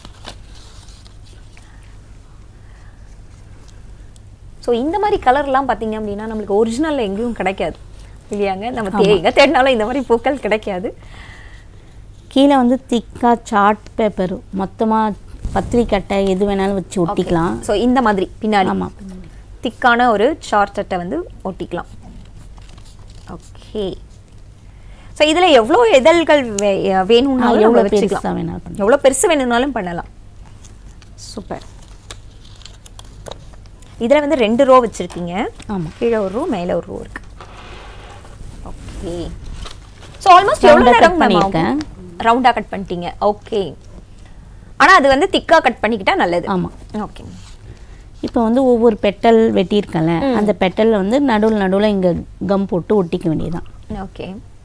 ஸோ இந்த மாதிரி கலர்லாம் பார்த்தீங்க அப்படின்னா நம்மளுக்கு ஒரிஜினலில் எங்கேயும் கிடைக்காது இல்லையாங்க நம்ம தே எங்கே தேடினாலும் இந்த மாதிரி பூக்கள் கிடைக்காது கீழே வந்து திக்காக சார்ட் பேப்பர் மொத்தமாக பத்திரிக்கட்டை எது வேணாலும் வச்சு ஒட்டிக்கலாம் ஸோ இந்த மாதிரி பின்னாடி ஆமாம் திக்கான ஒரு சார்ட்டை வந்து ஒட்டிக்கலாம் ஓகே ஸோ இதில் எவ்வளோ இதழ்கள் வே- வேணும்னாலும் எவ்வளோ நம்ம வச்சுக்கலாம் பெருசாக வேணாலும் பண்ணலாம் எவ்வளோ பெருசு வேணும்னாலும் பண்ணலாம் சூப்பர் இதில் வந்து ரெண்டு ரோ வச்சுருக்கீங்க ஆமாம் கீழே ஒரு ரோ மேலே ஒரு ரோ இருக்கு ஓகே ஸோ ஆல்மோஸ்ட் எவ்வளோ Round ஆ cut நேரம் மேம் பண்ணியிருக்கேன். ரவுண்டாக கட் பண்ணிட்டீங்க ஓகே ஆனால் அது வந்து திக்காக கட் பண்ணிக்கிட்டா நல்லது ஆமாம் ஓகே இப்போ வந்து ஒவ்வொரு பெட்டல் வெட்டியிருக்கல அந்த பெட்டலில் வந்து நடுவில் நடுவில் இங்கே கம் போட்டு ஒட்டிக்க வேண்டியதுதான் ஓகே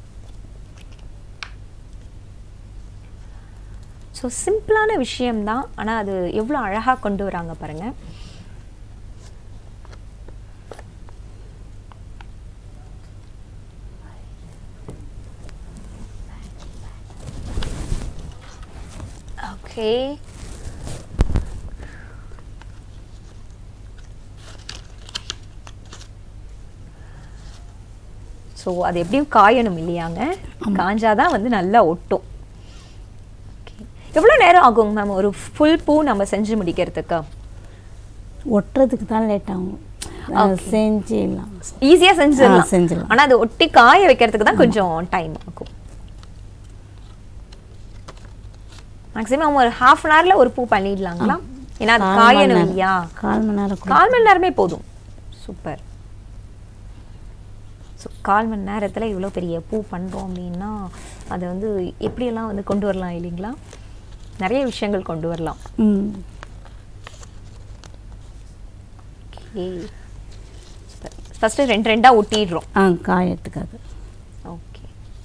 ஸோ சிம்பிளான விஷயம்தான் ஆனால் அது எவ்வளோ அழகாக கொண்டு வராங்க பாருங்க ஓகே ஸோ அது எப்படியும் காயணும் இல்லையாங்க காஞ்சாதான் வந்து நல்லா ஒட்டும் Okay. எவ்வளோ நேரம் ஆகும் மேம் ஒரு ஃபுல் பூ நம்ம செஞ்சு முடிக்கிறதுக்கு ஒட்டுறதுக்கு தான் லேட் ஆகும் அது செஞ்சிடலாம் ஈஸியாக செஞ்சிடலாம் ஆ, செஞ்சிடலாம். ஆனால் அது ஒட்டி காய வைக்கிறதுக்கு தான் கொஞ்சம் டைம் ஆகும் மேக்ஸிமம் ஒரு ஹாஃப் அன் ஹவரில் ஒரு பூ பண்ணிடலாங்களா ஏன்னா அது கால் மணி காயணும் நேரம். இல்லையா கால் மணி நேரம் கூட கால் மணி நேரமே போதும் சூப்பர் ஸோ கால் மணி நேரத்தில் இவ்வளோ பெரிய பூ பண்ணுறோம் அப்படின்னா அதை வந்து எப்படியெல்லாம் வந்து கொண்டு வரலாம் இல்லைங்களா நிறைய விஷயங்கள் கொண்டு வரலாம் ம் ஓகே ஃபஸ்ட்டு ரெண்டு ரெண்டாக ஒட்டிடுறோம் ஆ காயத்துக்காக ஓகே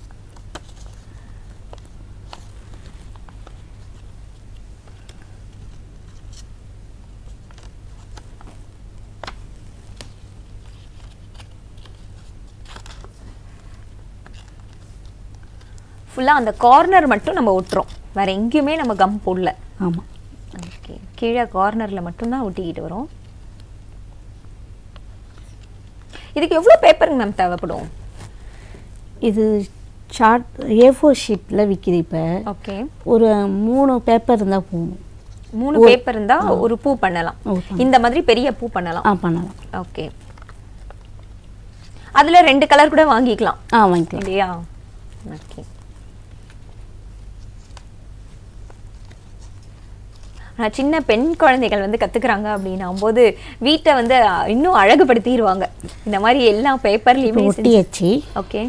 ஃபுல்லாக அந்த கார்னர் மட்டும் நம்ம ஒட்டுறோம் வேற எங்கேயுமே நம்ம கம் போடல ஆமாம் ஓகே கீழே கார்னரில் மட்டும்தான் ஒட்டிக்கிட்டு வரோம் இதுக்கு எவ்வளோ பேப்பருங்க மேம் தேவைப்படும் இது சார்ட் ஏ ஃபோர் ஷீட்டில் விற்கிது இப்போ ஓகே ஒரு மூணு பேப்பர் இருந்தால் போகணும் மூணு பேப்பர் இருந்தா ஒரு பூ பண்ணலாம் ஓ, பண்ணலாம். இந்த மாதிரி பெரிய பூ பண்ணலாம் ஆ பண்ணலாம் ஓகே அதுல ரெண்டு கலர் கூட வாங்கிக்கலாம் ஆ வாங்கிக்கலாம் இல்லையா ஓகே ஆனா சின்ன பெண் குழந்தைகள் வந்து கத்துக்கிறாங்க அப்படின்னும் போது வீட்டை வந்து இன்னும் அழகுபடுத்திடுவாங்க இந்த மாதிரி எல்லா இப்போ பேப்பர்லயுமே ஒட்டியாச்சு ஓகே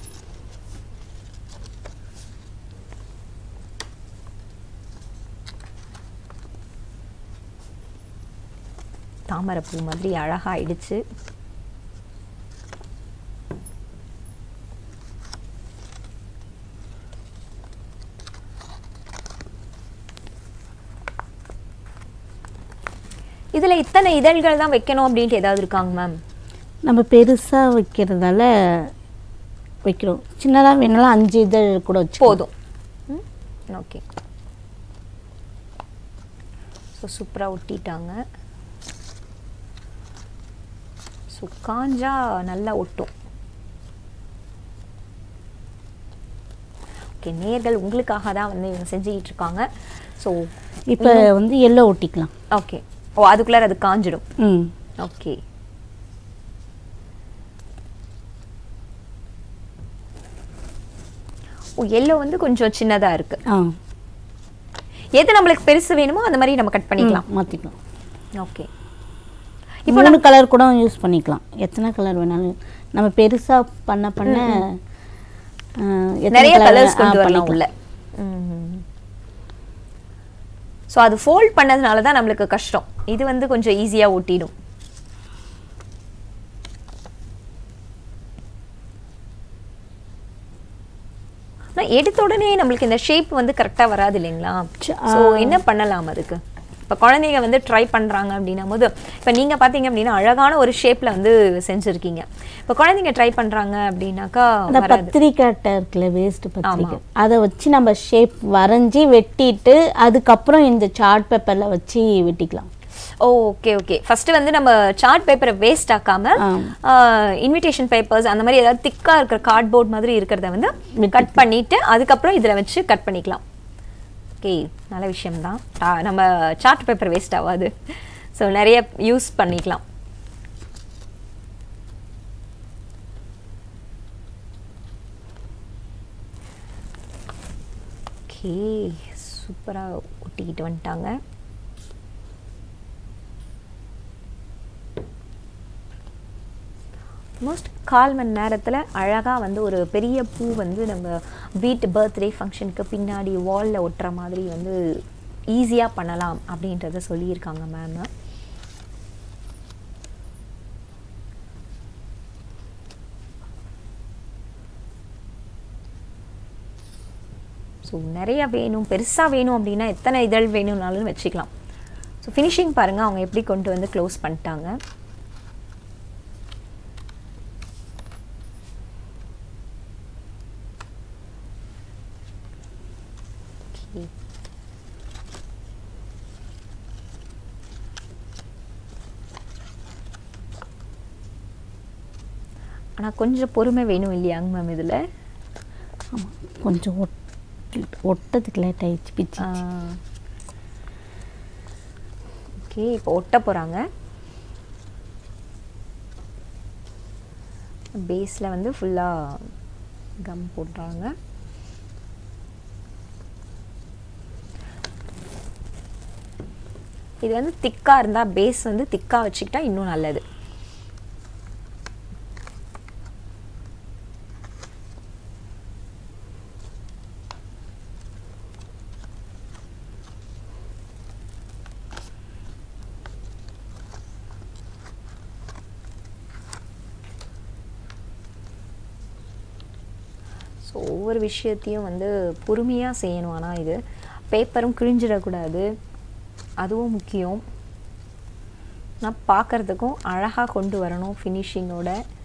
தாமரைப்பூ மாதிரி அழகாயிடுச்சு இதுல இத்தனை இதழ்கள் தான் வைக்கணும் அப்படின்ட்டு ஏதாவது இருக்காங்க மேம் நம்ம பெருசாக வைக்கிறதால வைக்கிறோம் சின்னதாக வேணாலும் அஞ்சு இதழ் கூட வச்சு போதும் ஓகே ஸோ சூப்பராக ஒட்டிட்டாங்க ஸோ காஞ்சா நல்லா ஒட்டும் ஓகே நேர்கள் உங்களுக்காக தான் வந்து இவங்க செஞ்சுக்கிட்டு இருக்காங்க ஸோ இப்போ வந்து எல்லோ ஒட்டிக்கலாம் ஓகே ஓ அதுக்குள்ளார அது காஞ்சிடும் ம் ஓகே ஓ எல்லோ வந்து கொஞ்சம் சின்னதா இருக்கு ஆ எது நம்மளுக்கு பெருசு வேணுமோ அந்த மாதிரி நம்ம கட் பண்ணிக்கலாம் மாற்றிக்கலாம் ஓகே இப்போ மூணு கலர் கூட யூஸ் பண்ணிக்கலாம் எத்தனை கலர் வேணாலும் நம்ம பெருசாக பண்ண பண்ண ஆ, எத்தனை நிறைய colour கலர்ஸ் ஆ, கொண்டு வரலாம் பண்ணிக்கலாம். உள்ள ஸோ அது ஃபோல்ட் பண்ணதுனால தான் நம்மளுக்கு கஷ்டம் இது வந்து கொஞ்சம் ஈஸியா ஒட்டிடும் ஆனா எடுத்த உடனே நம்மளுக்கு இந்த ஷேப் வந்து கரெக்டா வராது இல்லைங்களா ச- ஸோ என்ன பண்ணலாம் அதுக்கு இப்போ குழந்தைங்க வந்து ட்ரை பண்ணுறாங்க அப்படின்னும் போது இப்போ நீங்கள் பார்த்தீங்க அப்படின்னா அழகான ஒரு ஷேப்பில் வந்து செஞ்சுருக்கீங்க இப்போ குழந்தைங்க ட்ரை பண்ணுறாங்க அப்படின்னாக்கா அந்த வராது பத்திரிக்கை அட்டை இருக்குல்ல வேஸ்ட் பத்திரிக்கை அதை வச்சு நம்ம ஷேப் வரைஞ்சி வெட்டிட்டு அதுக்கப்புறம் இந்த சார்ட் பேப்பர்ல வச்சு வெட்டிக்கலாம் ஓ ஓகே ஓகே ஃபர்ஸ்ட் வந்து நம்ம சார்ட் பேப்பரை வேஸ்ட் ஆக்காம இன்விடேஷன் பேப்பர்ஸ் அந்த மாதிரி ஏதாவது திக்கா இருக்கிற கார்ட்போர்ட் மாதிரி இருக்கிறத வந்து கட் பண்ணிட்டு அதுக்கப்புறம் இதுல வச்சு கட் பண்ணிக்கலாம் ஓகே நல்ல விஷயம்தான் ஆ, நம்ம சார்ட் பேப்பர் வேஸ்ட் ஆகாது ஸோ நிறைய யூஸ் பண்ணிக்கலாம் ஓகே சூப்பராக ஒட்டிக்கிட்டு வந்துட்டாங்க ஆல்மோஸ்ட் கால் மணி நேரத்தில் அழகாக வந்து ஒரு பெரிய பூ வந்து நம்ம வீட்டு பர்த்டே ஃபங்க்ஷனுக்கு பின்னாடி வாலில் ஒட்டுற மாதிரி வந்து ஈஸியாக பண்ணலாம் அப்படின்றத சொல்லியிருக்காங்க மேம் ஸோ நிறைய வேணும் பெருசாக வேணும் அப்படின்னா எத்தனை இதழ் வேணும்னாலும் வச்சுக்கலாம் ஸோ ஃபினிஷிங் பாருங்கள் அவங்க எப்படி கொண்டு வந்து க்ளோஸ் பண்ணிட்டாங்க Okay. ஆனால் கொஞ்சம் பொறுமை வேணும் இல்லையாங்க மேம் இதில் கொஞ்சம் ஒட் ஒட்டதுக்கு லேட் ஆயிடுச்சு பிச்சு ஓகே இப்போ ஒட்ட போகிறாங்க பேஸில் வந்து ஃபுல்லாக கம் போடுறாங்க இது வந்து திக்காக இருந்தால் பேஸ் வந்து திக்காக வச்சுக்கிட்டா இன்னும் நல்லது ஸோ ஒவ்வொரு விஷயத்தையும் வந்து பொறுமையாக செய்யணும் ஆனால் இது பேப்பரும் கிழிஞ்சிடக்கூடாது அதுவும் முக்கியம் நான் பார்க்கறதுக்கும் அழகாக கொண்டு வரணும் ஃபினிஷிங்கோட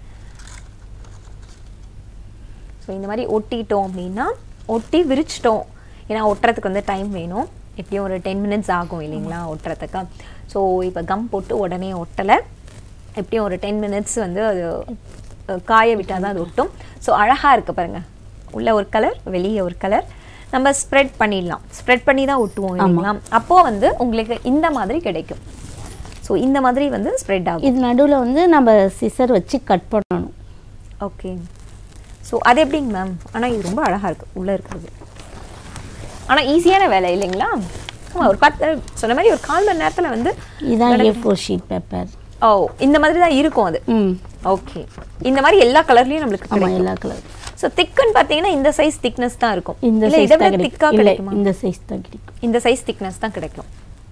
ஸோ இந்த மாதிரி ஒட்டிட்டோம் அப்படின்னா ஒட்டி விரிச்சிட்டோம் ஏன்னா ஒட்டுறதுக்கு வந்து டைம் வேணும் எப்படியும் ஒரு டென் மினிட்ஸ் ஆகும் இல்லைங்களா ஒட்டுறதுக்கு ஸோ இப்போ கம் போட்டு உடனே ஒட்டலை எப்படியும் ஒரு டென் மினிட்ஸ் வந்து அது அஹ், காய விட்டால் தான் அது ஒட்டும் ஸோ அழகாக இருக்கு பாருங்க உள்ள ஒரு கலர் வெளியே ஒரு கலர் நம்ம ஸ்ப்ரெட் பண்ணிடலாம் ஸ்ப்ரெட் பண்ணி தான் ஒட்டுவோம் இல்லைங்களா அப்போ வந்து உங்களுக்கு இந்த மாதிரி கிடைக்கும் ஸோ இந்த மாதிரி வந்து ஸ்ப்ரெட் ஆகும் இது நடுவில் வந்து நம்ம சிசர் வச்சு கட் பண்ணணும் ஓகே ஸோ அது எப்படிங்க மேம் ஆனால் இது ரொம்ப அழகாக இருக்குது உள்ளே இருக்கிறது ஆனால் ஈஸியான வேலை இல்லைங்களா ஆமா, ஒரு பத்து சொன்ன மாதிரி ஒரு கால் மணி நேரத்தில் வந்து இதான் ஏ ஃபோர் ஷீட் பேப்பர் ஓ இந்த மாதிரி தான் இருக்கும் அது ம் ஓகே இந்த மாதிரி எல்லா கலர்லயும் நம்மளுக்கு ஆமாம் கிடைக்கும் எல்லா கலர் ஸோ திக்குன்னு பார்த்தீங்கன்னா இந்த சைஸ் திக்னஸ் தான் இருக்கும் இந்த இல்ல சைஸ் இதை தான் விட கிடைக்கும் திக்கா இல்லை கிடைக்குமா இந்த சைஸ் தான் கிடைக்கும் இந்த சைஸ் திக்னஸ் தான் கிடைக்கும்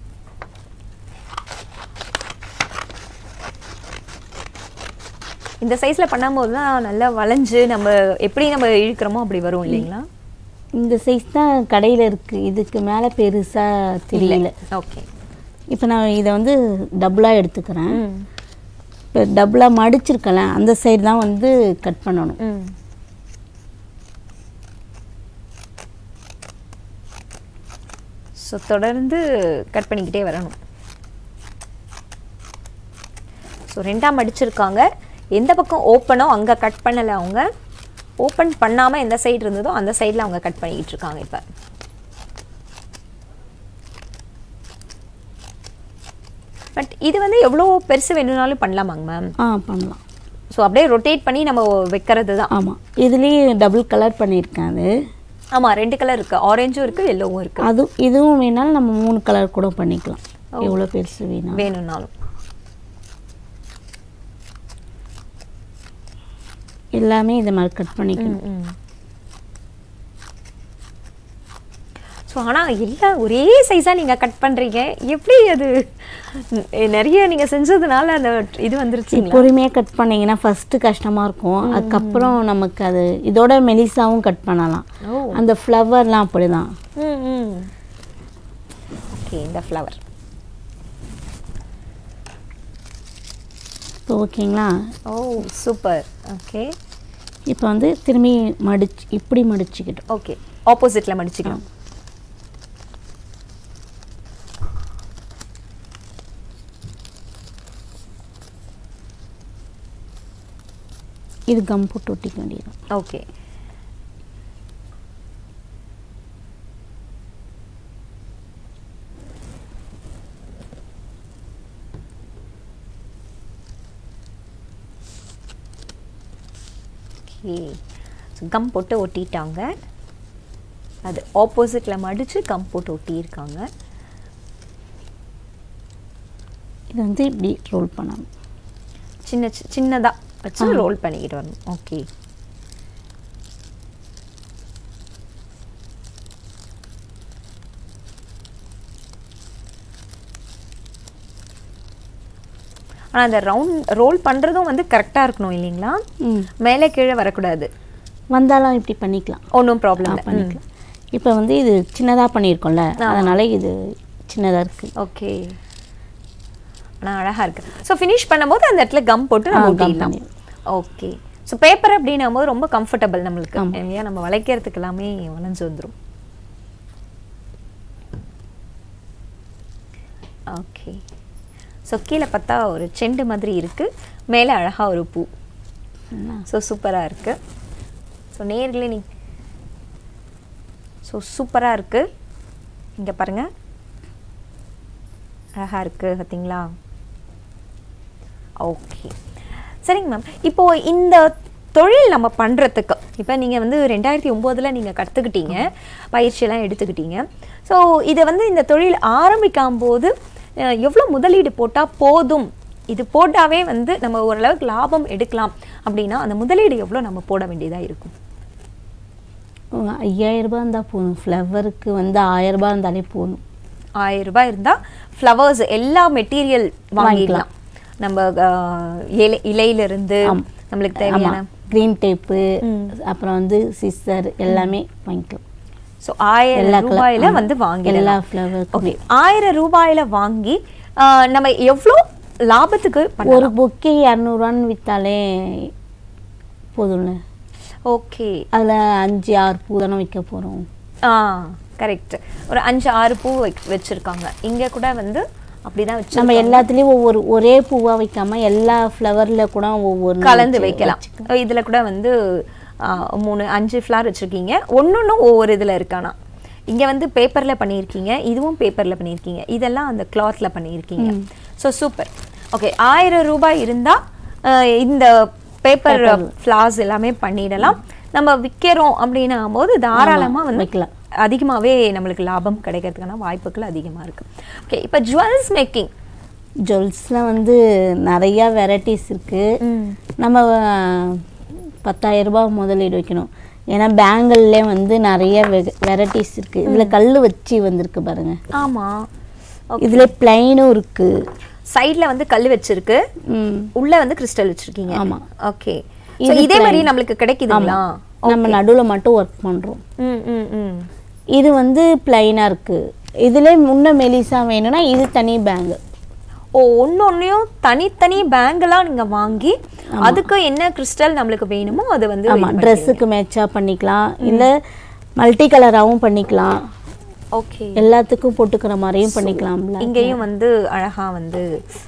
இந்த சைஸ்ல பண்ணும்போது தான் நல்லா வளைஞ்சு நம்ம எப்படி நம்ம இழுக்கிறோமோ அப்படி வரும் இல்லைங்களா இந்த சைஸ் தான் கடையில் இருக்குது இதுக்கு மேலே பெருசாக தெரியல ஓகே இப்போ நான் இதை வந்து டபுளாக எடுத்துக்கிறேன் இப்போ டபுளாக மடிச்சிருக்கல அந்த சைடு தான் வந்து கட் பண்ணணும் ம் ஸோ தொடர்ந்து கட் பண்ணிக்கிட்டே வரணும் ஸோ ரெண்டாம் அடிச்சிருக்காங்க எந்த பக்கம் ஓப்பனோ அங்கே கட் பண்ணலை அவங்க ஓப்பன் பண்ணாமல் எந்த சைடு இருந்ததோ அந்த சைடில் அவங்க கட் பண்ணிக்கிட்டு இருக்காங்க இப்போ பட் இது வந்து எவ்வளோ பெருசு வேணும்னாலும் பண்ணலாமாங்க மேம் ஆ பண்ணலாம் ஸோ அப்படியே ரொட்டேட் பண்ணி நம்ம வைக்கிறது தான் ஆமாம் இதுலேயே டபுள் கலர் பண்ணியிருக்கேன் அது ஆமாம் ரெண்டு கலர் இருக்குது ஆரஞ்சும் இருக்குது எல்லோவும் இருக்குது அது இதுவும் வேணாலும் நம்ம மூணு கலர் கூட பண்ணிக்கலாம் எவ்வளோ பெருசு வேணும் வேணும்னாலும் எல்லாமே இந்த மாதிரி கட் பண்ணிக்கணும் ஸோ ஆனால் எல்லாம் ஒரே சைஸாக நீங்கள் கட் பண்ணுறீங்க எப்படி அது ந- நிறைய நீங்கள் செஞ்சதுனால அந்த இது வந்துருச்சுங்களா பொறுமையாக கட் பண்ணீங்கன்னா ஃபஸ்ட்டு கஷ்டமாக இருக்கும் அதுக்கப்புறம் நமக்கு அது இதோட மெலிசாவும் கட் பண்ணலாம் ஓ அந்த ஃப்ளவர்லாம் அப்படி தான் ம் ம் ஓகே இந்த ஃப்ளவர் இப்போ ஓகேங்களா ஓ சூப்பர் ஓகே இப்போ வந்து திரும்பி மடிச்சு இப்படி மடிச்சுக்கிட்டோம் ஓகே ஆப்போசிட்ல மடிச்சுக்கலாம் இது கம் போட்டு ஒட்டிக்க வேண்டியது ஓகே ஓகே கம் போட்டு ஒட்டிட்டாங்க அது ஆப்போசிட்டில் மடித்து கம் போட்டு ஒட்டியிருக்காங்க இது வந்து இப்படி ரோல் பண்ணணும் சின்ன சி- சின்னதா வச்சு ரோல் பண்ணிக்கிட்டு வரணும் ஓகே ஆனால் அந்த ரவுண்ட் ரோல் பண்ணுறதும் வந்து கரெக்டாக இருக்கணும் இல்லைங்களா ம் மேலே கீழே வரக்கூடாது வந்தாலும் இப்படி பண்ணிக்கலாம் ஒன்றும் ப்ராப்ளம் ஆ, இல்லை பண்ணிக்கலாம் இப்போ வந்து இது சின்னதாக பண்ணியிருக்கோம்ல அதனால இது சின்னதாக இருக்குது ஓகே ஆனால் அழகாக இருக்கு ஸோ ஃபினிஷ் பண்ணும்போது அந்த இடத்துல கம் போட்டு நம்ம ஆ, gum ஒட்டிடலாம் பண்ணிடலாம். ஓகே ஸோ பேப்பர் அப்படின்னும் போது ரொம்ப கம்ஃபர்டபுள் நம்மளுக்கு இல்லையா நம்ம வளைக்கிறதுக்கு எல்லாமே வளைஞ்சு வந்துடும் ஓகே ஸோ கீழே பார்த்தா ஒரு செண்டு மாதிரி இருக்கு மேலே அழகாக ஒரு பூ ஸோ சூப்பராக இருக்கு ஸோ நேர்களே நீ ஸோ சூப்பராக இருக்கு இங்கே பாருங்க அழகாக இருக்கு பார்த்தீங்களா ஓகே சரிங்க மேம் இப்போ இந்த தொழில் நம்ம பண்ணுறதுக்கு இப்போ நீங்கள் வந்து ரெண்டாயிரத்தி ஒம்போதில் நீங்கள் கற்றுக்கிட்டீங்க பயிற்சியெல்லாம் எடுத்துக்கிட்டீங்க ஸோ இதை வந்து இந்த தொழில் ஆரம்பிக்கும் போது அஹ், எவ்வளோ முதலீடு போட்டால் போதும் இது போட்டாவே வந்து நம்ம ஓரளவுக்கு லாபம் எடுக்கலாம் அப்படின்னா அந்த முதலீடு எவ்வளோ நம்ம போட வேண்டியதாக இருக்கும் ஐயாயிரம் ரூபாய் இருந்தால் போதும் ஃப்ளவருக்கு வந்து ஆயிரம் ரூபாய் இருந்தாலே போதும் ஆயிரம் ரூபாய் இருந்தால் ஃப்ளவர்ஸ் எல்லா மெட்டீரியல் வாங்கிடலாம் நம்ம அஹ், இலை இலையிலிருந்து நம்மளுக்கு தேவையான க்ரீன் டேப்பு அப்புறம் வந்து சிஸ்டர் எல்லாமே வாங்கிக்கலாம் ஸோ ஆயிரம் எல்லா colour- ரூபாயில ஆமா. வந்து எல்லா வாங்கிடலாம் ஃப்ளவருக்குமே ஓகே ஆயிரம் ரூபாயில வாங்கி ஆஹ், நம்ம எவ்வளோ லாபத்துக்கு ஒரு பண்ணலாம் பொக்கே இரநூறுவான்னு விற்றாலே போதும்ல ஓகே அதில் அஞ்சு ஆறு பூ தானே விற்க போகிறோம் ஆ கரெக்ட் ஒரு அஞ்சு ஆறு பூ வைக்- வச்சிருக்காங்க இங்க கூட வந்து அப்படிதான் வச்சு நம்ம எல்லாத்துலேயும் ஒவ்வொரு ஒரே பூவாக வைக்காம எல்லா ஃப்ளவரில் கூட ஒவ்வொரு கலந்து வைக்கலாம் இதுல கூட வந்து ஆ, மூணு அஞ்சு ஃப்ளார் வச்சிருக்கீங்க ஒன்னொன்னும் ஒவ்வொரு இதுல இருக்கானா இங்க வந்து பேப்பர்ல பண்ணியிருக்கீங்க இதுவும் பேப்பர்ல பண்ணியிருக்கீங்க இதெல்லாம் அந்த கிளாத்ல பண்ணியிருக்கீங்க ஸோ சூப்பர் ஓகே ஆயிரம் ரூபாய் இருந்தா ஆ, இந்த பேப்பர் ஃப்ளார்ஸ் எல்லாமே பண்ணிடலாம் நம்ம விற்கிறோம் அப்படின்னும் போது தாராளமா வந்து வைக்கலாம். அதிகமாவே நம்மளுக்கு லாபம் கிடைக்கிறதுக்கான வாய்ப்புகள் அதிகமா இருக்கு ஓகே இப்போ ஜுவல்ஸ் மேக்கிங் ஜுவல்ஸில் வந்து நிறையா வெரைட்டிஸ் இருக்குது நம்ம அஹ், பத்தாயிரம் ரூபாய் முதலீடு வைக்கணும் ஏன்னா பேங்கிள்லே வந்து நிறைய வெரைட்டிஸ் இருக்குது இதில் கல் வச்சு வந்திருக்கு பாருங்க ஆமா இதில் பிளைனும் இருக்குது சைடுல வந்து கல் வச்சிருக்கு ம் உள்ள வந்து கிறிஸ்டல் வச்சிருக்கீங்க ஆமா. ஓகே இது இதே மாதிரி plain. நம்மளுக்கு கிடைக்குதுங்களா நம்ம நடுவில் மட்டும் ஒர்க் பண்ணுறோம் ம் ம் ம் இது வந்து பிளைனாக இருக்குது இதில் முன்ன மெலிசா வேணும்னா இது தனி பேங்கு ஓ ஒன்னொன்னையும் தனித்தனி பேங்கெல்லாம் நீங்க வாங்கி அதுக்கு என்ன கிறிஸ்டல் நம்மளுக்கு வேணுமோ அது வந்து ஆமாம் ட்ரெஸ்ஸுக்கு மேட்சாக பண்ணிக்கலாம் இல்லை மல்டி கலராகவும் பண்ணிக்கலாம் ஓகே எல்லாத்துக்கும் போட்டுக்கிற மாதிரியும் பண்ணிக்கலாம்ல இங்கேயும் வந்து அழகா வந்து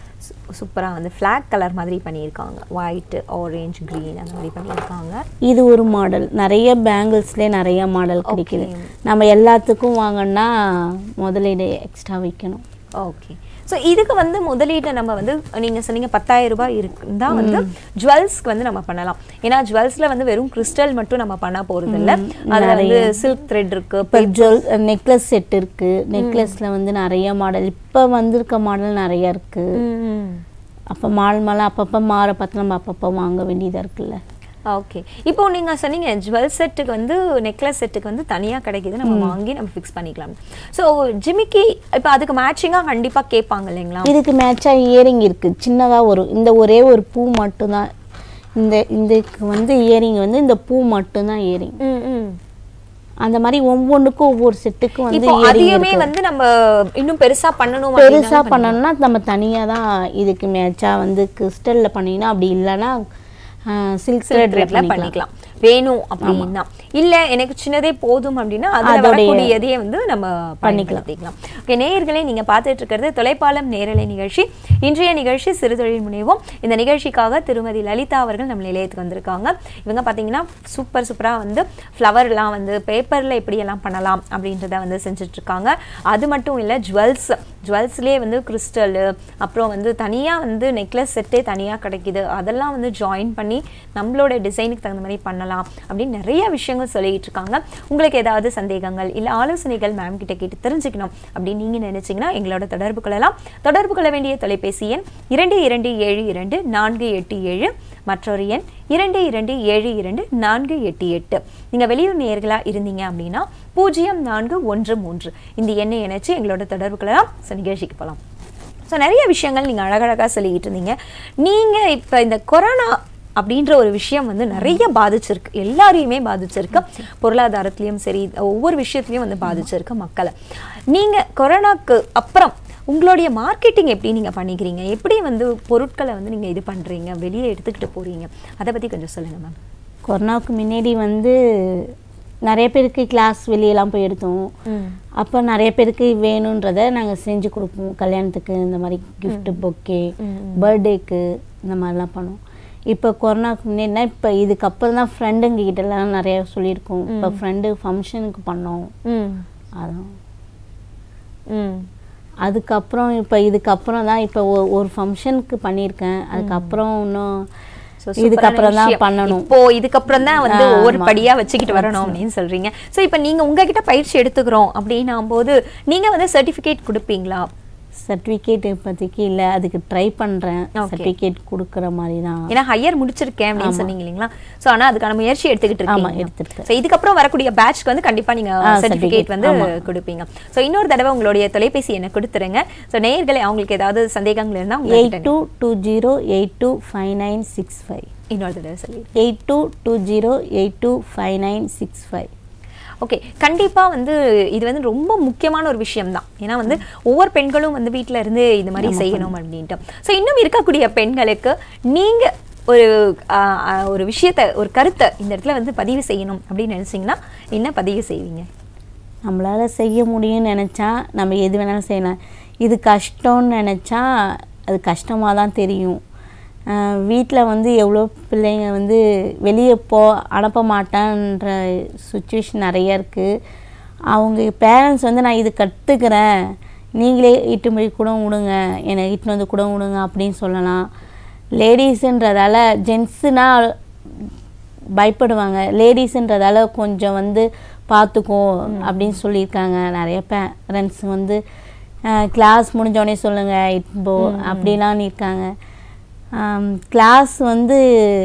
சூப்பரா வந்து ஃபிளாக் கலர் மாதிரி பண்ணியிருக்காங்க ஒயிட் ஆரஞ்சு green அந்த மாதிரி பண்ணியிருக்காங்க இது ஒரு மாடல் நிறைய பேங்கிள்ஸ்லேயே நிறைய மாடல் கிடைக்குது நம்ம எல்லாத்துக்கும் வாங்கினா முதலீடு எக்ஸ்ட்ரா வைக்கணும் ஓகே ஸோ இதுக்கு வந்து முதலீட்டை நம்ம வந்து நீங்க சொன்னீங்க பத்தாயிரம் ரூபாய் இருந்தா வந்து ஜுவல்ஸ்க்கு வந்து நம்ம பண்ணலாம் ஏன்னா ஜுவல்ஸ்ல வந்து வெறும் கிறிஸ்டல் மட்டும் நம்ம பண்ண போறது இல்ல அதுல வந்து சில்க் த்ரெட் இருக்கு இப்போ ஜுவல் நெக்லஸ் செட் இருக்கு நெக்லஸில் வந்து நிறைய மாடல் இப்போ வந்திருக்க மாடல் நிறைய இருக்கு ம் அப்போ மால் மாலை அப்பப்போ மாற பார்த்து நம்ம அப்பப்போ வாங்க வேண்டியதாக இருக்குல்ல ஓகே இப்போ நீங்க சொன்னீங்க ஜுவல் செட்டுக்கு வந்து நெக்லஸ் செட்டுக்கு வந்து தனியா கிடைக்குது நம்ம வாங்கி நம்ம ஃபிக்ஸ் பண்ணிக்கலாம் ஸோ ஜிமிக்கி இப்போ அதுக்கு மேட்சிங்கா கண்டிப்பா கேட்பாங்க இல்லைங்களா இதுக்கு மேட்சாக இயரிங் இருக்கு சின்னதாக வரும் இந்த ஒரே ஒரு பூ மட்டும்தான் இந்த இதுக்கு வந்து இயரிங் வந்து இந்த பூ மட்டும்தான் இயரிங் ம் ம் அந்த மாதிரி ஒவ்வொன்றுக்கும் ஒவ்வொரு செட்டுக்கும் வந்து இப்போ earring அதையுமே இருக்கு. வந்து நம்ம இன்னும் பெருசா பண்ணணும் பெருசா அப்படின்னாலும் பண்ணணும்னா நம்ம தனியா தான் இதுக்கு மேட்சா வந்து கிறிஸ்டல்ல பண்ணினா அப்படி இல்லைன்னா சில்க் சில்க் த்ரெட்ல த்ரெட்ல பண்ணிக்கலாம் வேணும் அப்படின்னா இல்ல எனக்கு சின்னதே போதும் அப்படின்னா அதுல அதோடைய- வரக்கூடியதையே வந்து நம்ம பண்ணிக்கலாம் ஓகே நேயர்களே நீங்க பார்த்துட்டு இருக்கிறது தொலைப்பாலம் நேரலை நிகழ்ச்சி இன்றைய நிகழ்ச்சி சிறுதொழில் முனைவோம் இந்த நிகழ்ச்சிக்காக திருமதி லலிதா அவர்கள் நம்ம நிலையத்துக்கு வந்திருக்காங்க இவங்க பாத்தீங்கன்னா சூப்பர் சூப்பரா வந்து ஃப்ளவர்லாம் வந்து பேப்பர்ல எப்படி எல்லாம் பண்ணலாம் அப்படின்றத வந்து செஞ்சுட்டு இருக்காங்க அது மட்டும் இல்ல ஜுவல்ஸ் ஜுவல்ஸ்லேயே வந்து கிறிஸ்டல் அப்புறம் வந்து தனியா வந்து நெக்லஸ் செட்டே தனியா கிடைக்குது அதெல்லாம் வந்து ஜாயின் பண்ணி நம்மளோட டிசைனுக்கு தகுந்த மாதிரி பண்ணலாம் அப்படின்னு நிறைய விஷயங்கள் சொல்லிட்டு இருக்காங்க உங்களுக்கு ஏதாவது சந்தேகங்கள் இல்ல ஆலோசனைகள் மேம் கிட்ட கேட்டு தெரிஞ்சுக்கணும் அப்படின்னு நீங்க நினைச்சீங்கன்னா எங்களோட தொடர்பு கொள்ளலாம் தொடர்பு கொள்ள வேண்டிய தொலைபேசி எண் இரண்டு இரண்டு ஏழு இரண்டு நான்கு எட்டு ஏழு மற்றொரு எண் இரண்டு இரண்டு ஏழு இரண்டு நான்கு எட்டு எட்டு நீங்க வெளியூர் நேயர்களா இருந்தீங்க அப்படின்னா பூஜ்ஜியம் நான்கு ஒன்று மூன்று இந்த எண்ணை இணைச்சு எங்களோட தொடர்பு கொள்ளலாம் ஸோ நிகழ்ச்சிக்கு போகலாம் ஸோ நிறைய விஷயங்கள் நீங்கள் அழகழகாக சொல்லிக்கிட்டு இருந்தீங்க நீங்கள் இப்போ இந்த கொரோனா அப்படின்ற ஒரு விஷயம் வந்து நிறைய பாதிச்சிருக்கு எல்லாரையுமே பாதிச்சிருக்கு பொருளாதாரத்துலேயும் சரி ஒவ்வொரு விஷயத்துலையும் வந்து பாதிச்சிருக்கு மக்களை நீங்கள் கொரோனாக்கு அப்புறம் உங்களுடைய மார்க்கெட்டிங் எப்படி நீங்கள் பண்ணிக்கிறீங்க எப்படி வந்து பொருட்களை வந்து நீங்கள் இது பண்ணுறீங்க வெளியே எடுத்துக்கிட்டு போகிறீங்க அதை பற்றி கொஞ்சம் சொல்லுங்கள் மேம் கொரோனாவுக்கு முன்னாடி வந்து நிறைய பேருக்கு கிளாஸ் வெளியெல்லாம் போய் எடுத்தோம் அப்போ நிறைய பேருக்கு வேணுன்றதை நாங்கள் செஞ்சு கொடுப்போம் கல்யாணத்துக்கு இந்த மாதிரி gift பொக்கே பர்த்டேக்கு இந்த மாதிரிலாம் பண்ணுவோம் இப்போ கொரோனாவுக்கு முன்னாடினா இப்போ இதுக்கப்புறம் தான் ஃப்ரெண்டுங்க கிட்டலாம் நிறைய சொல்லியிருக்கோம் இப்போ ஃப்ரெண்டு ஃபங்க்ஷனுக்கு பண்ணோம் ம் அதான் ம் அதுக்கப்புறம் இப்போ இதுக்கப்புறம் தான் இப்போ ஒ- ஒரு ஃபங்க்ஷனுக்கு பண்ணியிருக்கேன் அதுக்கப்புறம் இன்னும் So, சூப்பரான இதுக்கப்புறம் தான் விஷயம். பண்ணணும் இப்போ இதுக்கப்புறம் தான் வந்து ஆமா. ஒவ்வொரு படியா வச்சுக்கிட்டு வரணும் அப்படின்னு சொல்றீங்க சோ இப்போ நீங்க உங்ககிட்ட பயிற்சி எடுத்துக்கிறோம் அப்படின்னும் போது நீங்க வந்து சர்டிபிகேட் கொடுப்பீங்களா சர்டிஃபிகேட் இப்போதைக்கு இல்லை அதுக்கு ட்ரை பண்ணுறேன் Okay. சர்டிஃபிகேட் கொடுக்குற மாதிரி தான் ஏன்னா ஹையர் முடிச்சிருக்கேன் அப்படின்னு சொன்னீங்க இல்லைங்களா சோ ஆனா அதுக்கான முயற்சி எடுத்துக்கிட்டு ஆமா, இருக்கீங்க எடுத்துருக்கேன். சோ இதுக்கப்புறம் வரக்கூடிய பேட்ச்க்கு வந்து கண்டிப்பா நீங்க ஆ, சர்டிபிகேட் certificate, வந்து ஆமா. கொடுப்பீங்க சோ இன்னொரு தடவை உங்களுடைய தொலைபேசி என்ன கொடுத்துருங்க சோ நேயர்களை அவங்களுக்கு ஏதாவது சந்தேகங்கள் இருந்தா எயிட் உங்ககிட்ட two two zero eight two five nine six five இன்னொரு தடவை சொல்லி eight two two zero eight two five nine six five okay கண்டிப்பா வந்து இது வந்து ரொம்ப முக்கியமான ஒரு விஷயம் தான் ஏன்னா வந்து ஒவ்வொரு பெண்களும் வந்து வீட்ல இருந்து இந்த மாதிரி செய்யணும் அப்படின்ட்டு ஸோ இன்னும் இருக்கக்கூடிய பெண்களுக்கு நீங்க ஒரு ஆ, ஆ, ஒரு விஷயத்த ஒரு கருத்தை இந்த இடத்துல வந்து பதிவு செய்யணும் அப்படின்னு நினைச்சீங்கன்னா என்ன பதிவு செய்வீங்க நம்மளால் செய்ய முடியும்னு நினச்சா நம்ம எது வேணாலும் செய்யலாம் இது கஷ்டம்னு நினச்சா அது கஷ்டமாக தான் தெரியும் வீட்டில் வந்து எவ்வளோ பிள்ளைங்க வந்து வெளியே போ அனுப்ப மாட்டான்ற சுச்சுவேஷன் நிறைய இருக்குது அவங்க பேரண்ட்ஸ் வந்து நான் இது கற்றுக்கிறேன் நீங்களே இட்டு போய் கூட விடுங்க என்னை இட்டுன்னு வந்து கூட விடுங்க அப்படின்னு சொல்லலாம் லேடிஸுன்றதால ஜென்ஸுனால் பயப்படுவாங்க லேடிஸ்ன்றதால கொஞ்சம் வந்து பார்த்துக்கோ அப்படின்னு சொல்லியிருக்காங்க நிறைய பேரண்ட்ஸ் வந்து கிளாஸ் முடிஞ்சோடனே சொல்லுங்கள் இப்போ அப்படிலாம் இருக்காங்க கிளாஸ் வந்து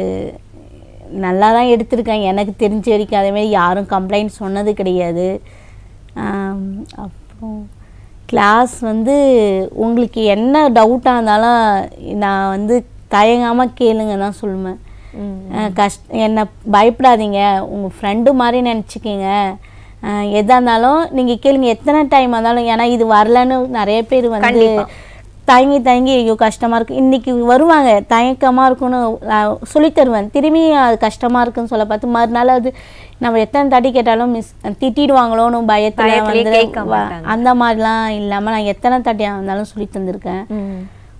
நல்லா தான் எடுத்திருக்காங்க எனக்கு தெரிஞ்ச வரைக்கும் அதேமாரி யாரும் கம்ப்ளைண்ட் சொன்னது கிடையாது ஆம், அப்புறம் கிளாஸ் வந்து உங்களுக்கு என்ன டவுட்டாக இருந்தாலும் நான் வந்து தயங்காமல் கேளுங்க தான் சொல்லுவேன் அஹ் கஷ்ட என்ன பயப்படாதீங்க உங்கள் ஃப்ரெண்டு மாதிரி நினச்சிக்கிங்க எதாக இருந்தாலும் நீங்கள் கேளுங்க எத்தனை டைம் இருந்தாலும் ஏன்னா இது வரலன்னு நிறைய பேர் வந்து கண்டிப்பா. தயங்கி தயங்கி ஐயோ கஷ்டமாக இருக்கு இன்னைக்கு வருவாங்க தயக்கமாக இருக்குன்னு நான் சொல்லித் தருவேன் திரும்பி அது கஷ்டமாக இருக்குன்னு சொல்ல பார்த்து மறுநாள் அது நம்ம எத்தனை தாட்டி கேட்டாலும் மிஸ் திட்டிடுவாங்களோன்னு பயத்தில் பயத்திலே வந்து கேட்க வ- மாட்டாங்க. அந்த மாதிரிலாம் இல்லாமல் நான் எத்தனை தாட்டியாக இருந்தாலும் சொல்லி தந்திருக்கேன் ம்.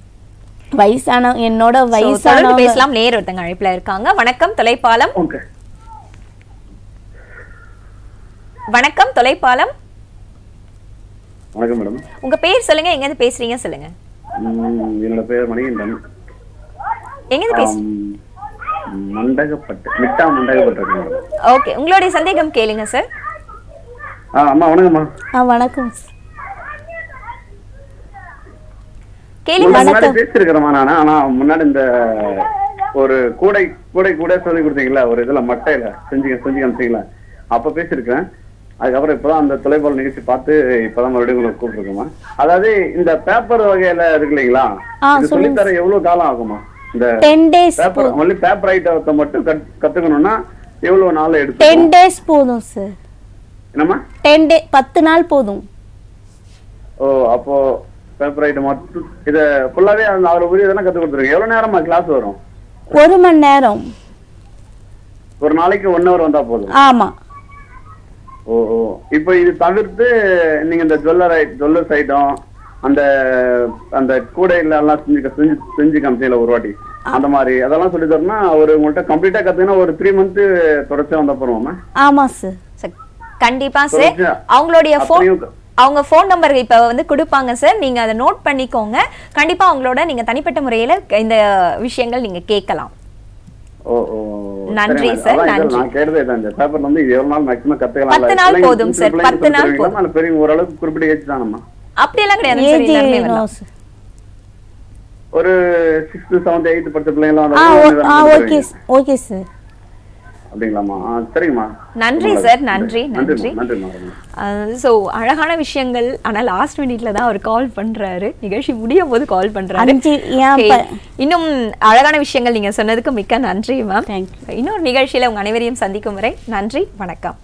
வயசான என்னோட So, தொடர்ந்து வயசான பேசலாம் நேர் ஒருத்தங்க அழைப்புல இருக்காங்க வணக்கம் தொலைப்பாலம் ஓகே வணக்கம் தொலைப்பாலம் வணக்கம் மேடம் உங்க பேர் சொல்லுங்க எங்க இருந்து பேசுறீங்க சொல்லுங்க ம், என்னோட பேர் மணிகண்டன் எங்க இருந்து பேசு ஆம், மண்டகப்பட்டு மிட்டா மண்டகப்பட்டு இருக்கு மேடம் ஓகே உங்களுடைய சந்தேகம் கேளுங்க சார் ஆ அம்மா வணக்கம்மா ஆ வணக்கம் கேளுங்க உங்களுக்கு முன்னாடி பேசியிருக்கிறேம்மா நான் ஆனா முன்னாடி இந்த ஒரு கூடை கூடை கூட சொல்லி கொடுத்தீங்களா ஒரு இதுல மட்டையில செஞ்சு செஞ்சு காமிச்சீங்களா அப்ப பேசியிருக்கேன் அதுக்கப்புறம் இப்பதான் அந்த தொலைபேசி நிகழ்ச்சி பார்த்து இப்பதான் மறுபடியும் உங்களுக்கு கூப்பிட்டுருக்கோமா அதாவது இந்த பேப்பர் வகையில இருக்கு இல்லைங்களா ஆ, இது சொல்லித்தர எவ்வளவு காலம் ஆகுமா இந்த ten days paper only paper ஐட்டத்தை மட்டும் கத்- கத்துக்கணும்னா எவ்வளவு நாள் எடுத்து டென் டேஸ் போதும் சார் என்னம்மா டென் டே பத்து நாள் போதும் ஓ அப்போ பேப்பர் ஐட்டம் மட்டும் இதை ஃபுல்லாவே அந்த அவர் உரியதெல்லாம் கற்றுக் கொடுத்துருங்க எவ்வளோ நேரமா கிளாஸ் வரும் ஒரு மணி நேரம் ஒரு நாளைக்கு ஒன் ஹவர் வந்தா போதும் ஆமாம் ஓ ஓ இப்போ இது தவிர்த்து நீங்க இந்த ஜுவல்லர் ஐ ஜுவல்லர்ஸ் ஐட்டம் அந்த அந்த கூடையில எல்லாம் செஞ்சு செஞ்சு செஞ்சு காமிச்சீங்களா ஒரு வாட்டி அந்த மாதிரி அதெல்லாம் சொல்லி தரணும்னா ஒரு உங்கள்கிட்ட கம்ப்ளீட்டா கத்துக்கினா ஒரு த்ரீ மந்த் தொடர்ச்சியா வந்தா போறோமா ஆமாம் சார் சார் கண்டிப்பா சார் தொடர்ச்சியா. அவங்களுடைய ஃபோன் அப்படியும் அவங்க ஃபோன் நம்பர் இப்போ வந்து கொடுப்பாங்க சார் நீங்க அதை நோட் பண்ணிக்கோங்க கண்டிப்பா அவங்களோட நீங்க தனிப்பட்ட முறையில இந்த விஷயங்கள் நீங்க கேட்கலாம் ஓ ஓ நன்றி சரி, சார், அதான் இது நன்றி. நான் கேட்டதே தான் இந்த பேப்பர்ல வந்து இது எவ்வளவு நாள் மேக்ஸிமம் கத்துக்கலாம் பத்து நாள் போதும் சார், பத்து நாள் போதும். அந்த பெரிய ஓரளவுக்கு குறிப்பிட்ட ஏஜ் தானம்மா அப்படியெல்லாம் கிடையாது சார் ஏஜ் எல்லாருமே நோ வரலாம் சார் ஒரு சிக்ஸ்த் செவன்த் எயித் படிச்ச பிள்ளைங்களாம் ஆ வந்து ஓ- வந்து ஆ வந்து ஓகே ஓகே சார் அப்படிங்களாம்மா ஆ சரிங்கம்மா நன்றி நல்லது. சார், நன்றி, நன்றி. நன்றிம்மா நன்றிம்மா ரொம்ப. ஸோ அழகான விஷயங்கள் ஆனால் லாஸ்ட் மினிட்ல தான் அவர் கால் பண்றாரு நிகழ்ச்சி முடியும் போது கால் பண்றாரு அஞ்சு ஏன் Okay. ப- இன்னும் அழகான விஷயங்கள் நீங்க சொன்னதுக்கு மிக்க நன்றி மேம் Thank இன்னொரு நிகழ்ச்சியில உங்க அனைவரையும் சந்திக்கும் வரை நன்றி வணக்கம்